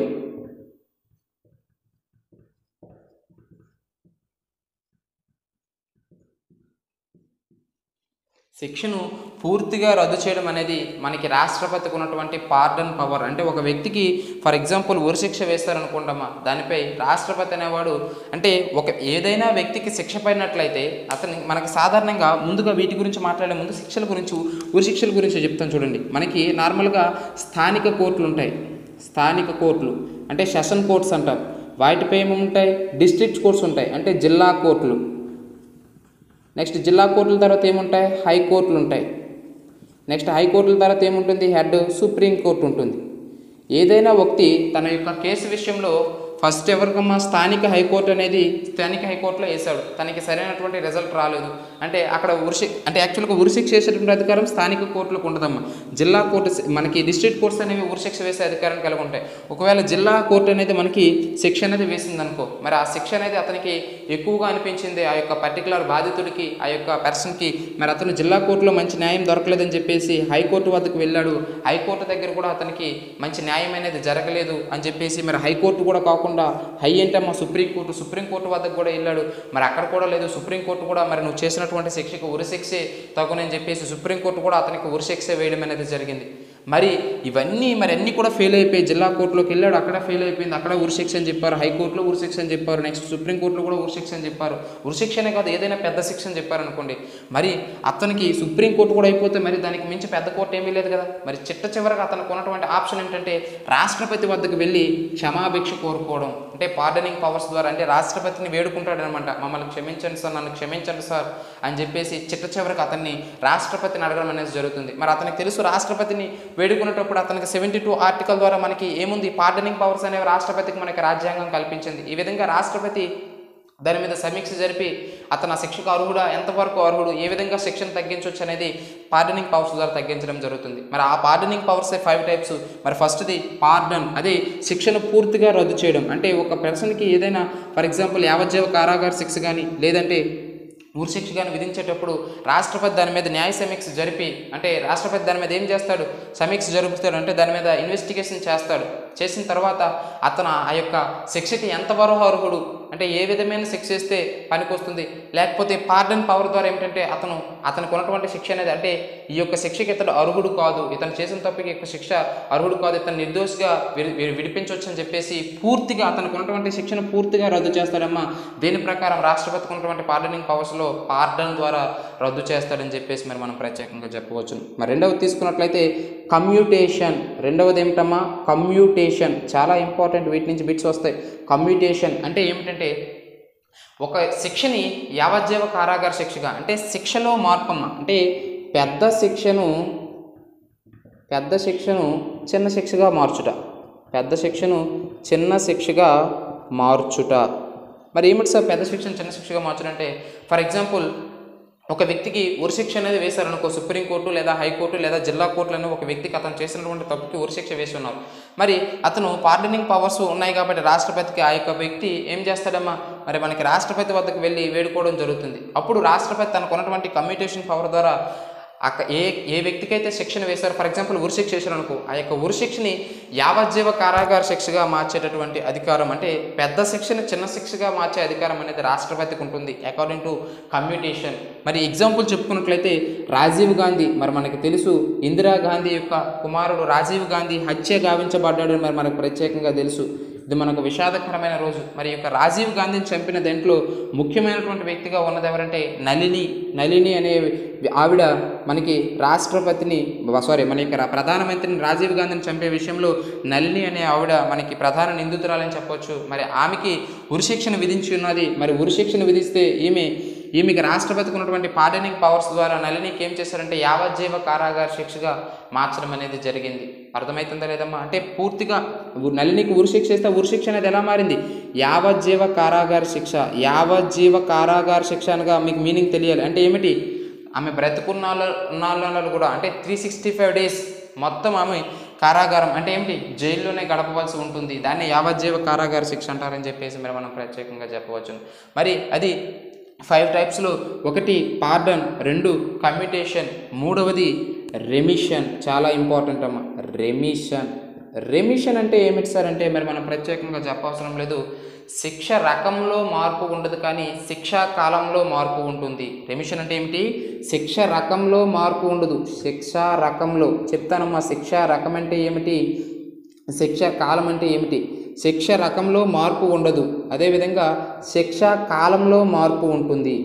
శిక్షను పూర్తిగా రద్దు చేయడం అనేది మనకి రాష్ట్రపతికి ఉన్నటువంటి పార్డన్ పవర్ అంటే ఒక వ్యక్తికి ఫర్ ఎగ్జాంపుల్ ఉరిశిక్ష వేస్తారనుకుంటామా దానిపై రాష్ట్రపతి అనేవాడు అంటే ఒక ఏదైనా వ్యక్తికి శిక్ష పడినట్లయితే అతని మనకి సాధారణంగా ముందుగా వీటి గురించి మాట్లాడే ముందు శిక్షల గురించి ఉరిశిక్షల గురించి చెప్తాను చూడండి మనకి నార్మల్గా స్థానిక కోర్టులు ఉంటాయి స్థానిక కోర్టులు అంటే సెషన్ కోర్ట్స్ అంటాం వాటిపై ఏముంటాయి డిస్ట్రిక్ట్ కోర్ట్స్ ఉంటాయి అంటే జిల్లా కోర్టులు నెక్స్ట్ జిల్లా కోర్టుల తర్వాత ఏముంటాయి హైకోర్టులు ఉంటాయి నెక్స్ట్ హైకోర్టుల తర్వాత ఏముంటుంది హెడ్ సుప్రీం కోర్టు ఉంటుంది ఏదైనా వ్యక్తి తన యొక్క కేసు విషయంలో ఫస్ట్ ఎవరికమ్మా స్థానిక హైకోర్టు అనేది స్థానిక హైకోర్టులో వేశాడు తనకి సరైనటువంటి రిజల్ట్ రాలేదు అంటే అక్కడ ఉరిశి అంటే యాక్చువల్గా ఉరిశిక్ష వేసేటువంటి అధికారం స్థానిక కోర్టులకు ఉండదమ్మా జిల్లా కోర్టు మనకి డిస్ట్రిక్ట్ కోర్ట్స్ అనేవి ఉరిశిక్ష వేసే అధికారం కలిగి ఉంటాయి ఒకవేళ జిల్లా కోర్టు అనేది మనకి శిక్ష అనేది వేసిందనుకో మరి ఆ శిక్ష అనేది అతనికి ఎక్కువగా అనిపించింది ఆ యొక్క పర్టికులర్ బాధితుడికి ఆ యొక్క పర్సన్కి మరి అతను జిల్లా కోర్టులో మంచి న్యాయం దొరకలేదని చెప్పేసి హైకోర్టు వద్దకు వెళ్ళాడు హైకోర్టు దగ్గర కూడా అతనికి మంచి న్యాయం అనేది జరగలేదు అని చెప్పేసి మరి హైకోర్టు కూడా కాకుండా హై అంటే మా సుప్రీంకోర్టు సుప్రీంకోర్టు వద్దకు కూడా వెళ్ళాడు మరి అక్కడ కూడా లేదు సుప్రీంకోర్టు కూడా మరి నువ్వు చేసినటువంటి శిక్షకు ఉరిశిక్షే తగునని చెప్పేసి సుప్రీంకోర్టు కూడా అతనికి ఉరిశిక్ష వేయడం అనేది జరిగింది మరి ఇవన్నీ మరి అన్నీ కూడా ఫెయిల్ అయిపోయి జిల్లా కోర్టులోకి వెళ్ళాడు అక్కడ ఫెయిల్ అయిపోయింది అక్కడ ఉరిశిక్ష అని చెప్పారు హైకోర్టులో ఉరిశిక్ష అని చెప్పారు నెక్స్ట్ సుప్రీంకోర్టులో కూడా ఉరిశిక్ష అని చెప్పారు ఉరిశిక్షనే కాదు ఏదైనా పెద్ద శిక్ష అని చెప్పారు అనుకోండి మరి అతనికి సుప్రీంకోర్టు కూడా అయిపోతే మరి దానికి మించి పెద్ద కోర్టు ఏమీ లేదు కదా మరి చిట్ట చివరికి అతనికి ఉన్నటువంటి ఆప్షన్ ఏంటంటే రాష్ట్రపతి వద్దకు వెళ్ళి క్షమాభిక్ష కోరుకోవడం అంటే పార్డనింగ్ పవర్స్ ద్వారా అంటే రాష్ట్రపతిని వేడుకుంటాడు అనమాట మమ్మల్ని క్షమించండి సార్ నన్ను క్షమించండి సార్ అని చెప్పేసి చిట్ట చివరికి అతన్ని రాష్ట్రపతిని అడగడం అనేది జరుగుతుంది మరి అతనికి తెలుసు రాష్ట్రపతిని వేడుకునేటప్పుడు అతనికి సెవెంటీ టూ ఆర్టికల్ ద్వారా మనకి ఏముంది పార్డనింగ్ పవర్స్ అనేవి రాష్ట్రపతికి మనకి రాజ్యాంగం కల్పించింది ఈ విధంగా రాష్ట్రపతి దాని మీద సమీక్ష జరిపి అతను ఆ శిక్షకు అర్హుడా ఎంతవరకు అర్హుడు ఏ విధంగా శిక్షను తగ్గించవచ్చు అనేది పార్డనింగ్ పవర్స్ ద్వారా తగ్గించడం జరుగుతుంది మరి ఆ పార్డనింగ్ పవర్స్ ఫైవ్ టైప్స్ మరి ఫస్ట్ది పార్డన్ అదే శిక్షను పూర్తిగా రద్దు చేయడం అంటే ఒక పర్సన్కి ఏదైనా ఫర్ ఎగ్జాంపుల్ యావజ్జీవ కారాగార శిక్ష కానీ లేదంటే ఉరిశిక్ష కానీ విధించేటప్పుడు రాష్ట్రపతి దాని మీద న్యాయ సమీక్ష జరిపి అంటే రాష్ట్రపతి దాని మీద ఏం చేస్తాడు సమీక్ష జరుపుతాడు అంటే దాని మీద ఇన్వెస్టిగేషన్ చేస్తాడు చేసిన తర్వాత అతను ఆ యొక్క శిక్షకి ఎంతవరకు అర్హుడు అంటే ఏ విధమైన శిక్ష ఇస్తే పనికొస్తుంది లేకపోతే పార్డన్ పవర్ ద్వారా ఏమిటంటే అతను అతనికి ఉన్నటువంటి శిక్ష అనేది అంటే ఈ యొక్క శిక్షకి ఇతడు అర్హుడు కాదు ఇతను చేసిన తప్పుకి యొక్క శిక్ష అర్హుడు కాదు ఇతను నిర్దోషిగా విడి- విడి- విడిపించవచ్చు అని చెప్పేసి పూర్తిగా అతనికి ఉన్నటువంటి శిక్షను పూర్తిగా రద్దు చేస్తాడమ్మా దీని ప్రకారం రాష్ట్రపతికి ఉన్నటువంటి పార్డనింగ్ పవర్స్లో పార్డన్ ద్వారా రద్దు చేస్తాడని చెప్పేసి మరి మనం ప్రత్యేకంగా చెప్పవచ్చు మరి రెండవది తీసుకున్నట్లయితే కమ్యూటేషన్ రెండవది ఏమిటమ్మా కమ్యూటేషన్ చాలా ఇంపార్టెంట్ వీటి నుంచి బిట్స్ వస్తాయి కమ్యూటేషన్ అంటే ఏమిటంటే ఒక శిక్షని యావజ్జీవ కారాగార శిక్షగా అంటే శిక్షలో మార్పమ్మ అంటే పెద్ద శిక్షను పెద్ద శిక్షను చిన్న శిక్షగా మార్చుట పెద్ద శిక్షను చిన్న శిక్షగా మార్చుట మరి ఏమిటి సార్ పెద్ద శిక్షను చిన్న శిక్షగా మార్చడం అంటే ఫర్ ఎగ్జాంపుల్ ఒక వ్యక్తికి ఉరిశిక్ష అనేది వేశారనుకో సుప్రీంకోర్టు లేదా హైకోర్టు లేదా జిల్లా కోర్టులను ఒక వ్యక్తికి అతను చేసినటువంటి తప్పుకి ఉరిశిక్ష వేసి ఉన్నారు మరి అతను పార్డనింగ్ పవర్స్ ఉన్నాయి కాబట్టి రాష్ట్రపతికి ఆ యొక్క వ్యక్తి ఏం చేస్తాడమ్మా మరి మనకి రాష్ట్రపతి వద్దకు వెళ్ళి వేడుకోవడం జరుగుతుంది అప్పుడు రాష్ట్రపతి తనకు ఉన్నటువంటి కమ్యూటేషన్ పవర్ ద్వారా అక్క ఏ ఏ వ్యక్తికైతే శిక్షణ వేశారో ఫర్ ఎగ్జాంపుల్ ఉరిశిక్ష వేశారు అనుకో ఆ యొక్క ఉరిశిక్షని యావజ్జీవ కారాగార శిక్షగా మార్చేటటువంటి అధికారం అంటే పెద్ద శిక్షని చిన్న శిక్షగా మార్చే అధికారం అనేది రాష్ట్రపతికి ఉంటుంది అకార్డింగ్ టు కమ్యూటేషన్ మరి ఎగ్జాంపుల్ చెప్పుకున్నట్లయితే రాజీవ్ గాంధీ మరి మనకి తెలుసు ఇందిరాగాంధీ యొక్క కుమారుడు రాజీవ్ గాంధీ హత్య గావించబడ్డాడు అని మరి మనకు ప్రత్యేకంగా తెలుసు ఇది మనకు విషాదకరమైన రోజు మరి ఈ యొక్క రాజీవ్ గాంధీని చంపిన దాంట్లో ముఖ్యమైనటువంటి వ్యక్తిగా ఉన్నది ఎవరంటే నళిని నళిని అనే ఆవిడ మనకి రాష్ట్రపతిని సారీ మన యొక్క ప్రధానమంత్రిని రాజీవ్ గాంధీని చంపే విషయంలో నళిని అనే ఆవిడ మనకి ప్రధాన నిందితురాలని చెప్పొచ్చు మరి ఆమెకి ఉరిశిక్షణ విధించి ఉన్నది మరి ఉరిశిక్షణ విధిస్తే ఈమె ఈమెకి రాష్ట్రపతికి ఉన్నటువంటి పార్డనింగ్ పవర్స్ ద్వారా నళినికి ఏం చేశారంటే యావజ్జీవ కారాగార శిక్షగా మార్చడం అనేది జరిగింది అర్థమవుతుందా లేదమ్మా అంటే పూర్తిగా ఉ- నళినికి ఉరిశిక్ష ఇస్తే ఉరిశిక్ష అనేది ఎలా మారింది యావజ్జీవ కారాగార శిక్ష యావజ్జీవ కారాగార శిక్ష అనగా మీకు మీనింగ్ తెలియాలి అంటే ఏమిటి ఆమె బ్రతుకున్న నాళ్ళు కూడా అంటే త్రీ సిక్స్టీ ఫైవ్ డేస్ మొత్తం ఆమె కారాగారం అంటే ఏమిటి జైల్లోనే గడపవలసి ఉంటుంది దాన్ని యావజ్జీవ కారాగార శిక్ష అంటారని చెప్పేసి మరి మనం ప్రత్యేకంగా చెప్పవచ్చు మరి అది ఫైవ్ టైప్స్లో ఒకటి పార్డన్ రెండు కమ్యూటేషన్ మూడవది రెమిషన్ చాలా ఇంపార్టెంట్ అమ్మ రెమిషన్ రెమిషన్ అంటే ఏమిటి సార్ అంటే మరి మనం ప్రత్యేకంగా చెప్పవసరం లేదు శిక్ష రకంలో మార్పు ఉండదు కానీ శిక్షా కాలంలో మార్పు ఉంటుంది రెమిషన్ అంటే ఏమిటి శిక్ష రకంలో మార్పు ఉండదు శిక్షా రకంలో చెప్తానమ్మా శిక్షా రకం అంటే ఏమిటి శిక్ష కాలం అంటే ఏమిటి శిక్ష రకంలో మార్పు ఉండదు అదేవిధంగా శిక్ష కాలంలో మార్పు ఉంటుంది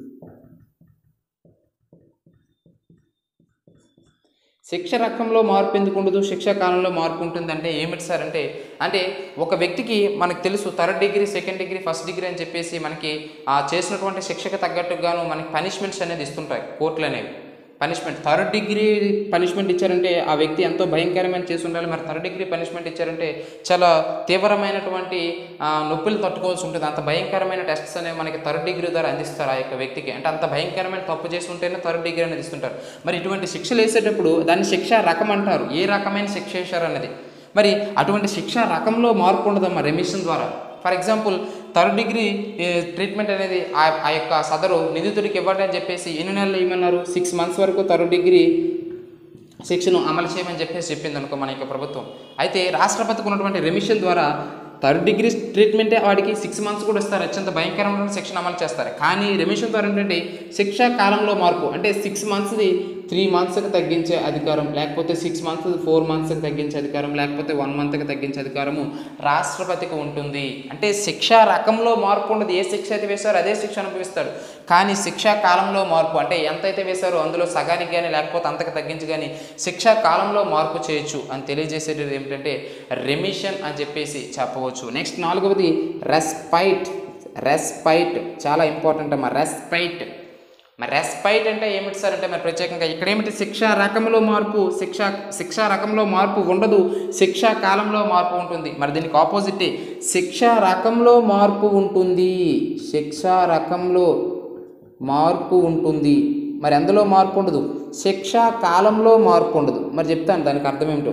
శిక్ష రకంలో మార్పు ఎందుకు ఉండదు శిక్ష కాలంలో మార్పు ఉంటుంది అంటే ఏమిటి సార్ అంటే అంటే ఒక వ్యక్తికి మనకు తెలుసు third degree second degree first degree అని చెప్పేసి మనకి ఆ చేసినటువంటి శిక్షకు తగ్గట్టుగాను మనకి పనిష్మెంట్స్ అనేది ఇస్తుంటాయి కోర్టులు అనేవి పనిష్మెంట్ థర్డ్ డిగ్రీ పనిష్మెంట్ ఇచ్చారంటే ఆ వ్యక్తి ఎంతో భయంకరమైన చేసి ఉండాలి మరి థర్డ్ డిగ్రీ పనిష్మెంట్ ఇచ్చారంటే చాలా తీవ్రమైనటువంటి ఆ, నొప్పులు తట్టుకోవాల్సి ఉంటుంది అంత భయంకరమైన టెస్ట్స్ అనేవి మనకి థర్డ్ డిగ్రీ ద్వారా అందిస్తారు ఆ యొక్క వ్యక్తికి అంటే అంత భయంకరమైన తప్పు చేసి ఉంటేనే థర్డ్ డిగ్రీ అనేది ఇస్తుంటారు మరి ఇటువంటి శిక్షలు వేసేటప్పుడు దాన్ని శిక్ష రకం అంటారు ఏ రకమైన శిక్ష వేశారు అన్నది మరి అటువంటి శిక్ష రకంలో మార్పు ఉండదమ్మా రెమిషన్ ద్వారా ఫర్ ఎగ్జాంపుల్ థర్డ్ డిగ్రీ ఏ, ట్రీట్మెంట్ అనేది ఆ ఆ యొక్క సదరు నిందితుడికి ఇవ్వండి అని చెప్పేసి ఎన్ని నెలలు ఇవ్వమన్నారు సిక్స్ మంత్స్ వరకు థర్డ్ డిగ్రీ శిక్షను అమలు చేయమని చెప్పేసి చెప్పింది అనుకో మన యొక్క ప్రభుత్వం అయితే రాష్ట్రపతికి ఉన్నటువంటి రెమిషన్ ద్వారా థర్డ్ డిగ్రీ ట్రీట్మెంటే వాడికి సిక్స్ మంత్స్ కూడా ఇస్తారు అత్యంత భయంకరమైన శిక్షణ అమలు చేస్తారు కానీ రెమిషన్ ద్వారా ఏంటంటే శిక్షా కాలంలో మార్పు అంటే సిక్స్ మంత్స్ది త్రీ మంత్స్కి తగ్గించే అధికారం లేకపోతే సిక్స్ మంత్స్ ఫోర్ మంత్స్కి తగ్గించే అధికారం లేకపోతే వన్ మంత్కి తగ్గించే అధికారము రాష్ట్రపతికి ఉంటుంది అంటే శిక్షా రకంలో మార్పు ఉండదు ఏ శిక్ష అయితే వేశారో అదే శిక్ష అనుభవిస్తాడు కానీ శిక్షా కాలంలో మార్పు అంటే ఎంతైతే వేశారో అందులో సగానికి కానీ లేకపోతే అంతకు తగ్గించి కానీ శిక్షా కాలంలో మార్పు చేయొచ్చు అని తెలియజేసేది ఏమిటంటే రెమిషన్ అని చెప్పేసి చెప్పవచ్చు నెక్స్ట్ నాలుగవది రెస్పైట్ రెస్పైట్ చాలా ఇంపార్టెంట్ అమ్మా రెస్పైట్ మరి రెస్పైట్ అంటే ఏమిటి సార్ అంటే మరి ప్రత్యేకంగా ఇక్కడ ఏమిటి శిక్షా రకంలో మార్పు శిక్ష శిక్షా రకంలో మార్పు ఉండదు శిక్షా కాలంలో మార్పు ఉంటుంది మరి దీనికి ఆపోజిట్ శిక్షా రకంలో మార్పు ఉంటుంది శిక్షా రకంలో మార్పు ఉంటుంది మరి ఎందులో మార్పు ఉండదు శిక్షా కాలంలో మార్పు ఉండదు మరి చెప్తాను దానికి అర్థం ఏమిటో